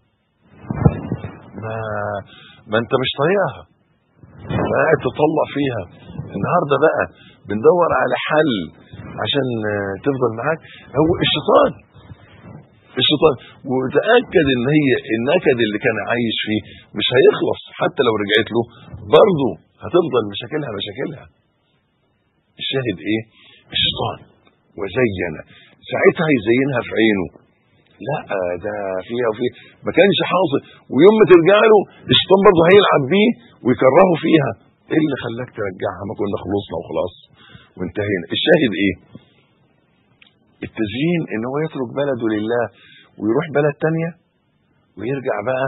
ما ما انت مش طايقها قاعد تطلع فيها النهارده بقى بندور على حل عشان تفضل معاك هو الشيطان الشيطان وتاكد ان هي النكد اللي كان عايش فيه مش هيخلص حتى لو رجعت له برضه هتفضل مشاكلها مشاكلها الشاهد ايه الشيطان وزين ساعتها يزينها في عينه لا ده فيها وفيه ما كانش حاصل ويوم ما ترجع له الشيطان برضه هيلعب بيه ويكرهه فيها ايه اللي خلاك ترجعها ما كنا خلصنا وخلاص وانتهينا الشاهد ايه التزيين ان هو يترك بلده لله ويروح بلد تانية ويرجع بقى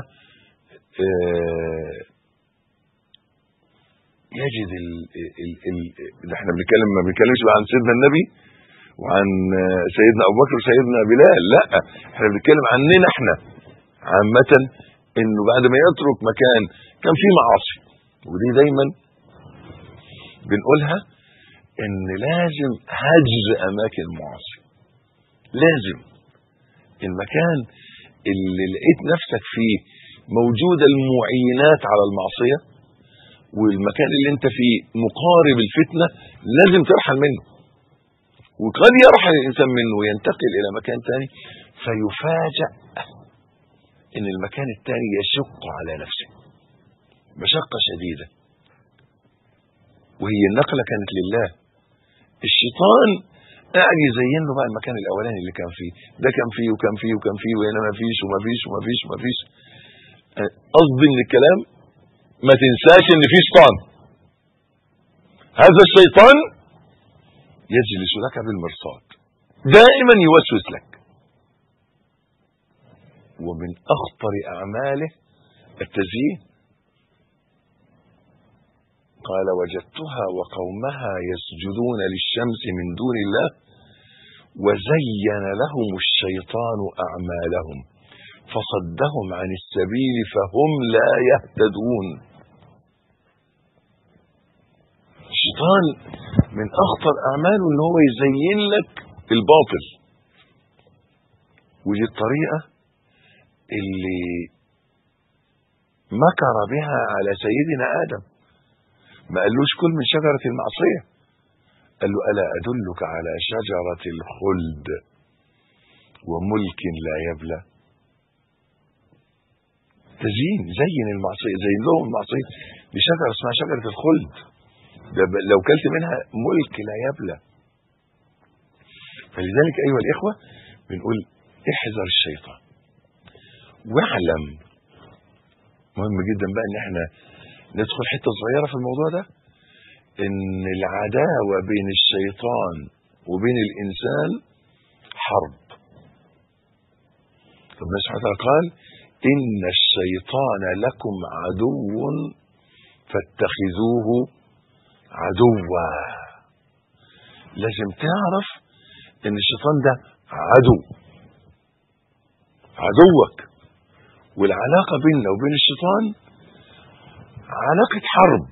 آه يجد ال ال ال ده احنا بنتكلم ما بنتكلمش بقى عن سيدنا النبي وعن سيدنا ابو بكر وسيدنا بلال لا احنا بنتكلم عننا احنا عامة انه بعد ما يترك مكان كان فيه معاصي ودي دايما بنقولها ان لازم هجر اماكن المعاصي لازم المكان اللي لقيت نفسك فيه موجودة المعينات على المعصية والمكان اللي انت فيه مقارب الفتنة لازم ترحل منه وقد يرحل الإنسان منه وينتقل إلى مكان تاني فيفاجأ إن المكان التاني يشق على نفسه مشقة شديدة وهي النقلة كانت لله الشيطان قاعد يزين له بقى المكان الاولاني اللي كان فيه ده كان فيه وكان فيه وكان فيه وهنا ما فيش وما فيش وما فيش وما فيش أه، قصدي من الكلام ما تنساش ان في شيطان هذا الشيطان يجلس لك بالمرصاد دائما يوسوس لك ومن اخطر اعماله التزيين قال وجدتها وقومها يسجدون للشمس من دون الله وزين لهم الشيطان اعمالهم فصدهم عن السبيل فهم لا يهتدون الشيطان من اخطر اعماله ان هو يزين لك الباطل ودي الطريقه اللي مكر بها على سيدنا ادم ما قالوش كل من شجره المعصيه قال له الا ادلك على شجره الخلد وملك لا يبلى تزيين زين المعصيه زين لهم المعصيه دي شجره اسمها شجره الخلد ده ب- لو كلت منها ملك لا يبلى فلذلك ايها الاخوه بنقول احذر الشيطان واعلم مهم جدا بقى ان احنا ندخل حته صغيره في الموضوع ده ان العداوه بين الشيطان وبين الانسان حرب ربنا سبحانه وتعالى قال ان الشيطان لكم عدو فاتخذوه عدوا لازم تعرف ان الشيطان ده عدو عدوك والعلاقة بيننا وبين الشيطان علاقة حرب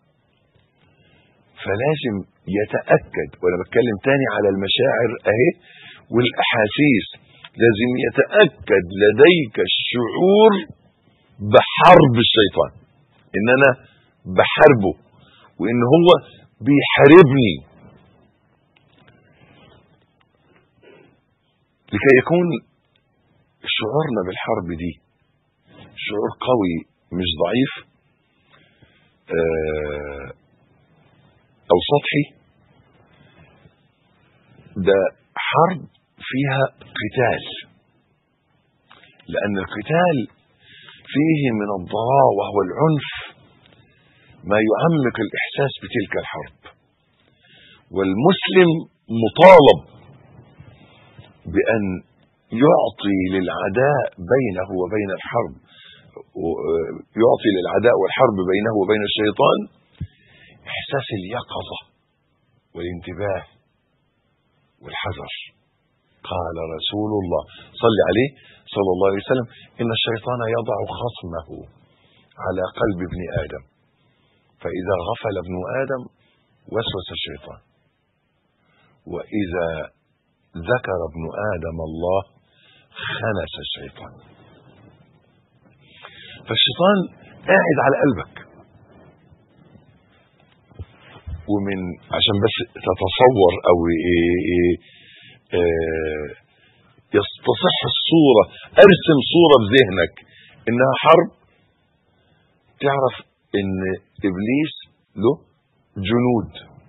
فلازم يتأكد وأنا بتكلم تاني على المشاعر أهي والأحاسيس لازم يتأكد لديك الشعور بحرب الشيطان إن أنا بحاربه وإن هو بيحاربني لكي يكون شعورنا بالحرب دي شعور قوي مش ضعيف آه، او سطحي ده حرب فيها قتال لان القتال فيه من الضراوه والعنف ما يعمق الاحساس بتلك الحرب والمسلم مطالب بان يعطي للعداء بينه وبين الحرب و- يعطي للعداء والحرب بينه وبين الشيطان احساس اليقظه والانتباه والحذر قال رسول الله صل عليه صلى الله عليه وسلم ان الشيطان يضع خصمه على قلب ابن ادم فاذا غفل ابن ادم وسوس الشيطان واذا ذكر ابن ادم الله خنس الشيطان فالشيطان قاعد على قلبك ومن عشان بس تتصور او إيه إيه آه، يستصح الصوره ارسم صوره بذهنك انها حرب تعرف ان ابليس له جنود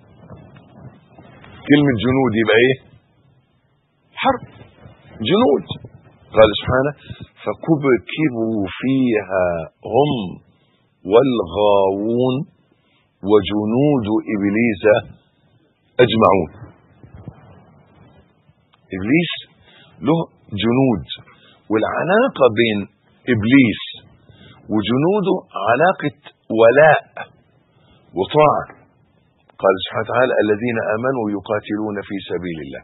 كلمه جنود يبقى ايه حرب جنود قال سبحانه فكبكبوا فيها هم والغاوون وجنود ابليس اجمعون ابليس له جنود والعلاقه بين ابليس وجنوده علاقه ولاء وطاعه قال سبحانه وتعالى الذين امنوا يقاتلون في سبيل الله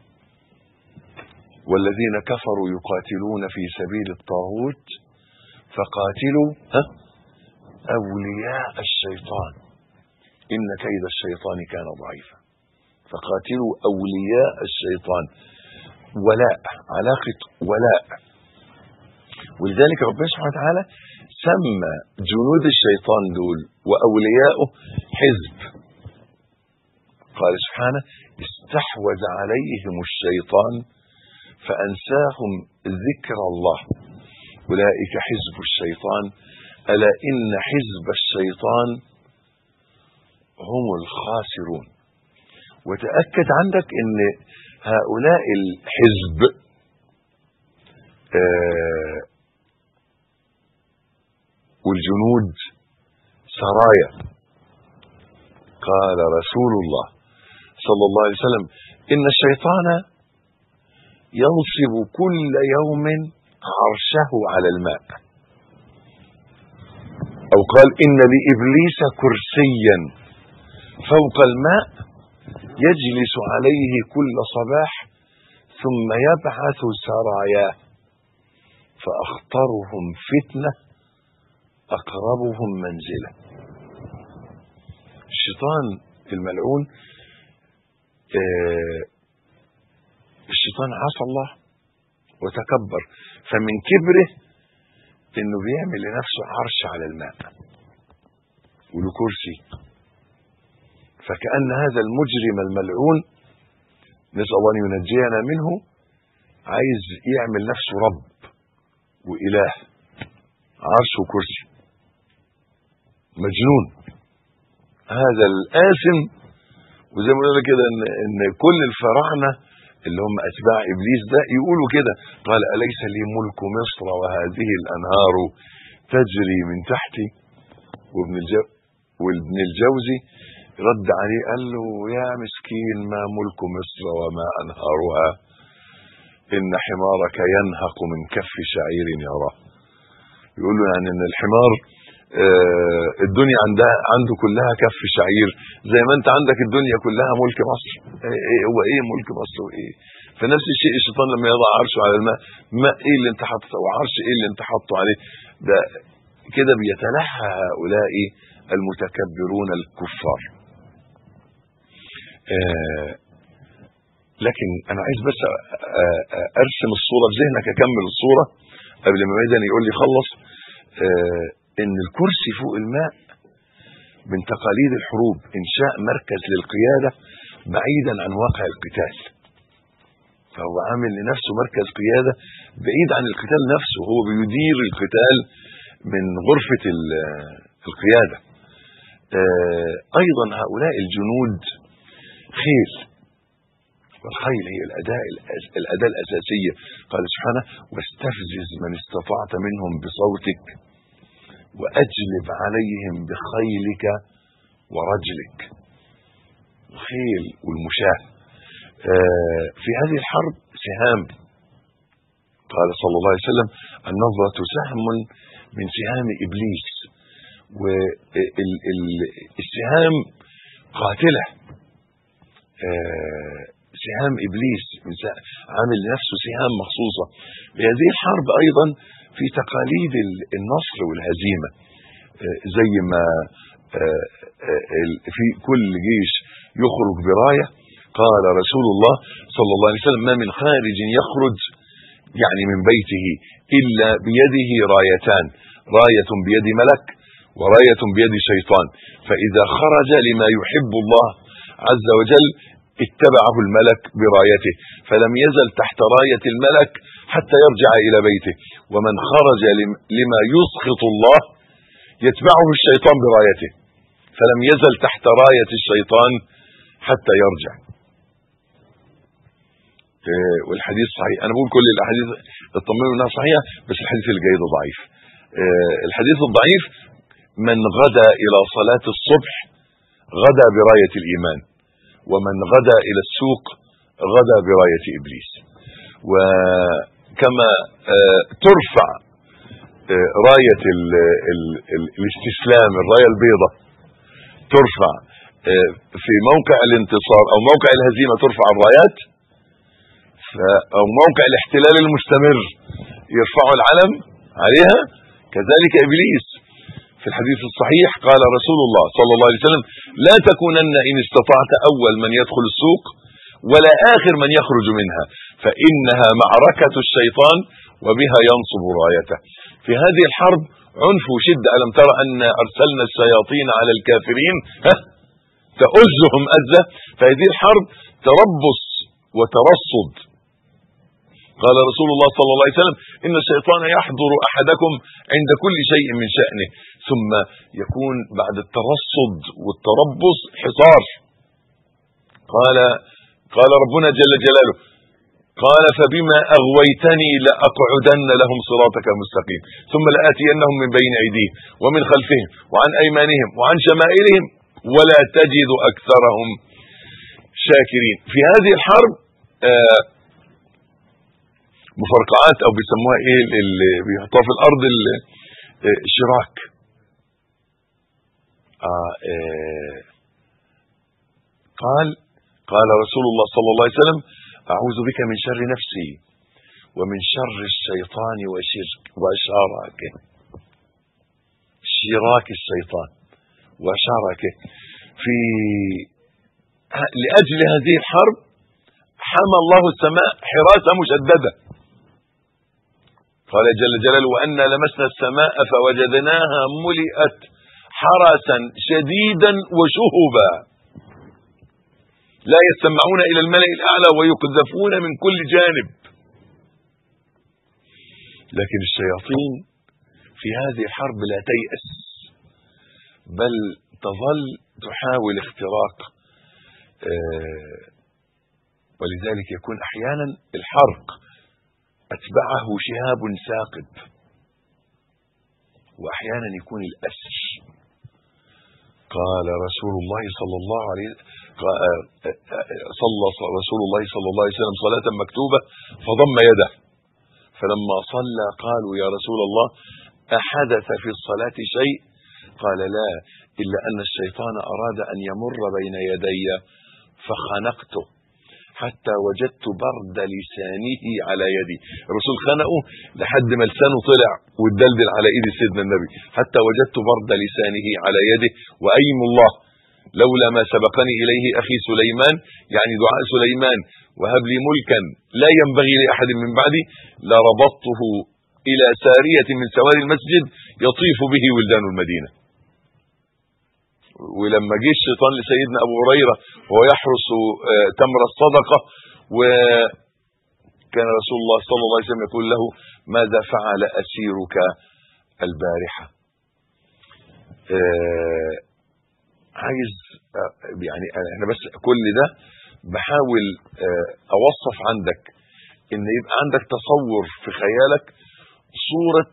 والذين كفروا يقاتلون في سبيل الطاغوت فقاتلوا ها اولياء الشيطان ان كيد الشيطان كان ضعيفا فقاتلوا اولياء الشيطان ولاء علاقه ولاء ولذلك ربنا سبحانه وتعالى سمى جنود الشيطان دول واولياءه حزب قال سبحانه استحوذ عليهم الشيطان فانساهم ذكر الله اولئك حزب الشيطان الا ان حزب الشيطان هم الخاسرون وتاكد عندك ان هؤلاء الحزب آه والجنود سرايا قال رسول الله صلى الله عليه وسلم ان الشيطان ينصب كل يوم عرشه على الماء او قال ان لابليس كرسيا فوق الماء يجلس عليه كل صباح ثم يبعث سراياه فاخطرهم فتنه اقربهم منزله الشيطان الملعون آه الشيطان عصى الله وتكبر فمن كبره انه بيعمل لنفسه عرش على الماء وله كرسي فكأن هذا المجرم الملعون نسأل الله أن ينجينا منه عايز يعمل نفسه رب وإله عرش وكرسي مجنون هذا الآثم وزي ما قلنا كده إن, إن كل الفراعنة اللي هم أتباع إبليس ده يقولوا كده قال أليس لي ملك مصر وهذه الأنهار تجري من تحتي وابن الجو وابن الجوزي رد عليه قال له يا مسكين ما ملك مصر وما أنهارها إن حمارك ينهق من كف شعير يراه يقول له يعني إن الحمار آه الدنيا عندها عنده كلها كف شعير زي ما انت عندك الدنيا كلها ملك مصر ايه هو ايه ملك مصر وايه فنفس الشيء الشيطان لما يضع عرشه على الماء ما ايه اللي انت حاطه وعرش ايه اللي انت حاطه عليه ده كده بيتلهى هؤلاء المتكبرون الكفار آه لكن انا عايز بس ارسم الصوره في ذهنك اكمل الصوره قبل ما ميدان يقول لي خلص آه ان الكرسي فوق الماء من تقاليد الحروب انشاء مركز للقياده بعيدا عن واقع القتال فهو عامل لنفسه مركز قياده بعيد عن القتال نفسه هو بيدير القتال من غرفه القياده آه ايضا هؤلاء الجنود خيل والخيل هي الاداء الاداه الاساسيه قال سبحانه واستفزز من استطعت منهم بصوتك واجلب عليهم بخيلك ورجلك الخيل والمشاة في هذه الحرب سهام قال صلى الله عليه وسلم النظرة سهم من سهام إبليس والسهام قاتلة سهام إبليس عامل لنفسه سهام مخصوصة لهذه الحرب أيضا في تقاليد النصر والهزيمة زي ما في كل جيش يخرج براية قال رسول الله صلى الله عليه وسلم ما من خارج يخرج يعني من بيته إلا بيده رايتان راية بيد ملك وراية بيد شيطان فإذا خرج لما يحب الله عز وجل اتبعه الملك برايته فلم يزل تحت راية الملك حتى يرجع إلى بيته ومن خرج لما يسخط الله يتبعه الشيطان برايته فلم يزل تحت راية الشيطان حتى يرجع والحديث صحيح انا بقول كل الاحاديث اطمنوا انها صحيحه بس الحديث اللي جاي ده ضعيف الحديث الضعيف من غدا الى صلاه الصبح غدا برايه الايمان ومن غدا الى السوق غدا برايه ابليس وكما ترفع رايه ال ال ال الاستسلام الرايه البيضاء ترفع في موقع الانتصار او موقع الهزيمه ترفع الرايات او موقع الاحتلال المستمر يرفعوا العلم عليها كذلك ابليس في الحديث الصحيح قال رسول الله صلى الله عليه وسلم لا تكونن ان استطعت اول من يدخل السوق ولا اخر من يخرج منها فانها معركه الشيطان وبها ينصب رايته في هذه الحرب عنف وشده الم ترى ان ارسلنا الشياطين على الكافرين ها تؤزهم ازه فهذه الحرب تربص وترصد قال رسول الله صلى الله عليه وسلم ان الشيطان يحضر احدكم عند كل شيء من شانه ثم يكون بعد الترصد والتربص حصار قال قال ربنا جل جلاله قال فبما اغويتني لاقعدن لهم صراطك المستقيم ثم لاتينهم من بين ايديهم ومن خلفهم وعن ايمانهم وعن شمائلهم ولا تجد اكثرهم شاكرين في هذه الحرب آه مفرقعات او بيسموها ايه اللي بيحطوها في الارض الشراك آه آه قال قال رسول الله صلى الله عليه وسلم اعوذ بك من شر نفسي ومن شر الشيطان وشرك وشراكه شراك الشيطان وشركه في لاجل هذه الحرب حمى الله السماء حراسه مشدده قال جل جلاله وأنا لمسنا السماء فوجدناها ملئت حرسا شديدا وشهبا لا يستمعون إلى الملأ الأعلى ويقذفون من كل جانب لكن الشياطين في هذه الحرب لا تيأس بل تظل تحاول اختراق ولذلك يكون أحيانا الحرق أتبعه شهاب ثاقب وأحيانا يكون الأسر قال رسول الله صلى الله عليه صلى رسول الله صلى الله عليه وسلم صلاة مكتوبة فضم يده فلما صلى قالوا يا رسول الله أحدث في الصلاة شيء قال لا إلا أن الشيطان أراد أن يمر بين يدي فخنقته حتى وجدت برد لسانه على يدي الرسول خنقه لحد ما لسانه طلع واتدلدل على ايد سيدنا النبي حتى وجدت برد لسانه على يده وايم الله لولا ما سبقني اليه اخي سليمان يعني دعاء سليمان وهب لي ملكا لا ينبغي لاحد من بعدي لربطته الى ساريه من سواري المسجد يطيف به ولدان المدينه ولما جه الشيطان لسيدنا ابو هريره وهو يحرس تمر الصدقه وكان رسول الله صلى الله عليه وسلم يقول له ماذا فعل اسيرك البارحه عايز يعني احنا بس كل ده بحاول اوصف عندك ان يبقى عندك تصور في خيالك صوره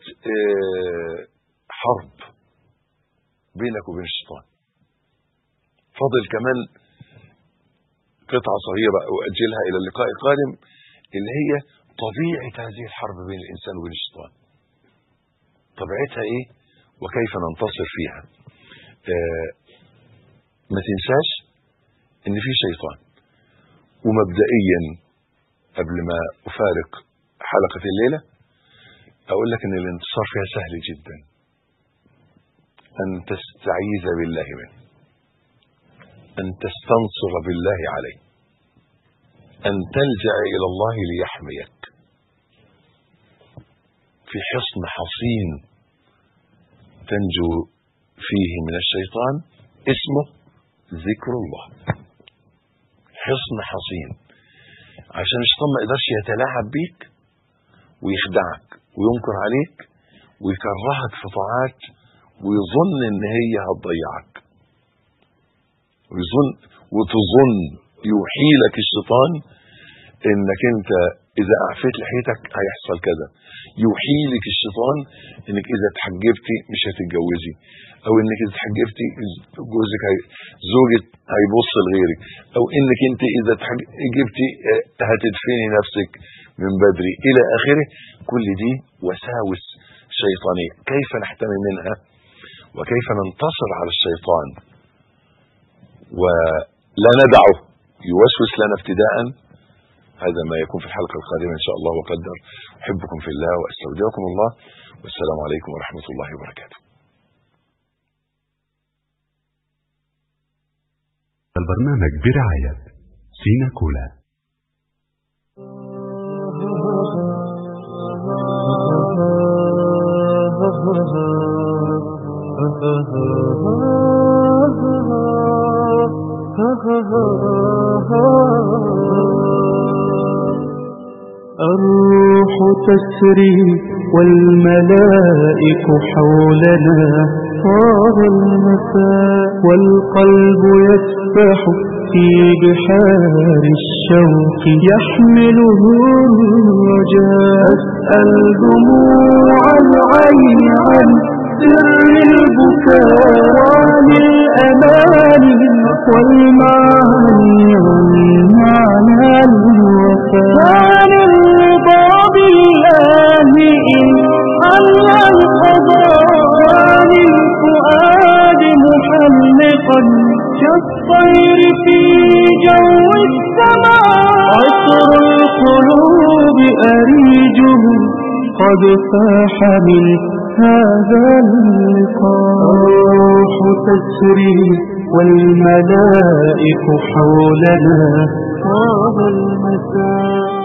حرب بينك وبين الشيطان فاضل كمان قطعة صغيرة أؤجلها إلى اللقاء القادم اللي هي طبيعة هذه الحرب بين الإنسان وبين الشيطان طبيعتها إيه وكيف ننتصر فيها آه ما تنساش إن في شيطان ومبدئيا قبل ما أفارق حلقة الليلة أقول لك إن الانتصار فيها سهل جدا أن تستعيذ بالله منه أن تستنصر بالله عليه أن تلجأ إلى الله ليحميك في حصن حصين تنجو فيه من الشيطان اسمه ذكر الله حصن حصين عشان الشيطان ما يقدرش يتلاعب بيك ويخدعك وينكر عليك ويكرهك في طاعات ويظن ان هي هتضيعك ويظن وتظن يوحي لك الشيطان انك انت اذا اعفيت لحيتك هيحصل كذا يوحي لك الشيطان انك اذا تحجبتي مش هتتجوزي او انك اذا تحجبتي جوزك هي زوجك هيبص لغيرك او انك انت اذا تحجبتي هتدفني نفسك من بدري الى اخره كل دي وساوس شيطانيه كيف نحتمي منها وكيف ننتصر على الشيطان ولا ندعه يوسوس لنا ابتداء هذا ما يكون في الحلقة القادمة إن شاء الله وقدر أحبكم في الله وأستودعكم الله والسلام عليكم ورحمة الله وبركاته البرنامج برعاية سينا كولا الروح تسري والملائك حولنا طاب المساء والقلب يسبح في بحار الشوق يحمله الرجاء أسأل دموع العين عن سر البكاء وعن الأمان والمعاني والمعنى الوفاء عن الرضا بالله إن حل القضاء عن الفؤاد محلقا كالطير في جو السماء عطر القلوب أريجه قد فاح من هذا اللقاء الروح تسري والملائك حولنا طاب المساء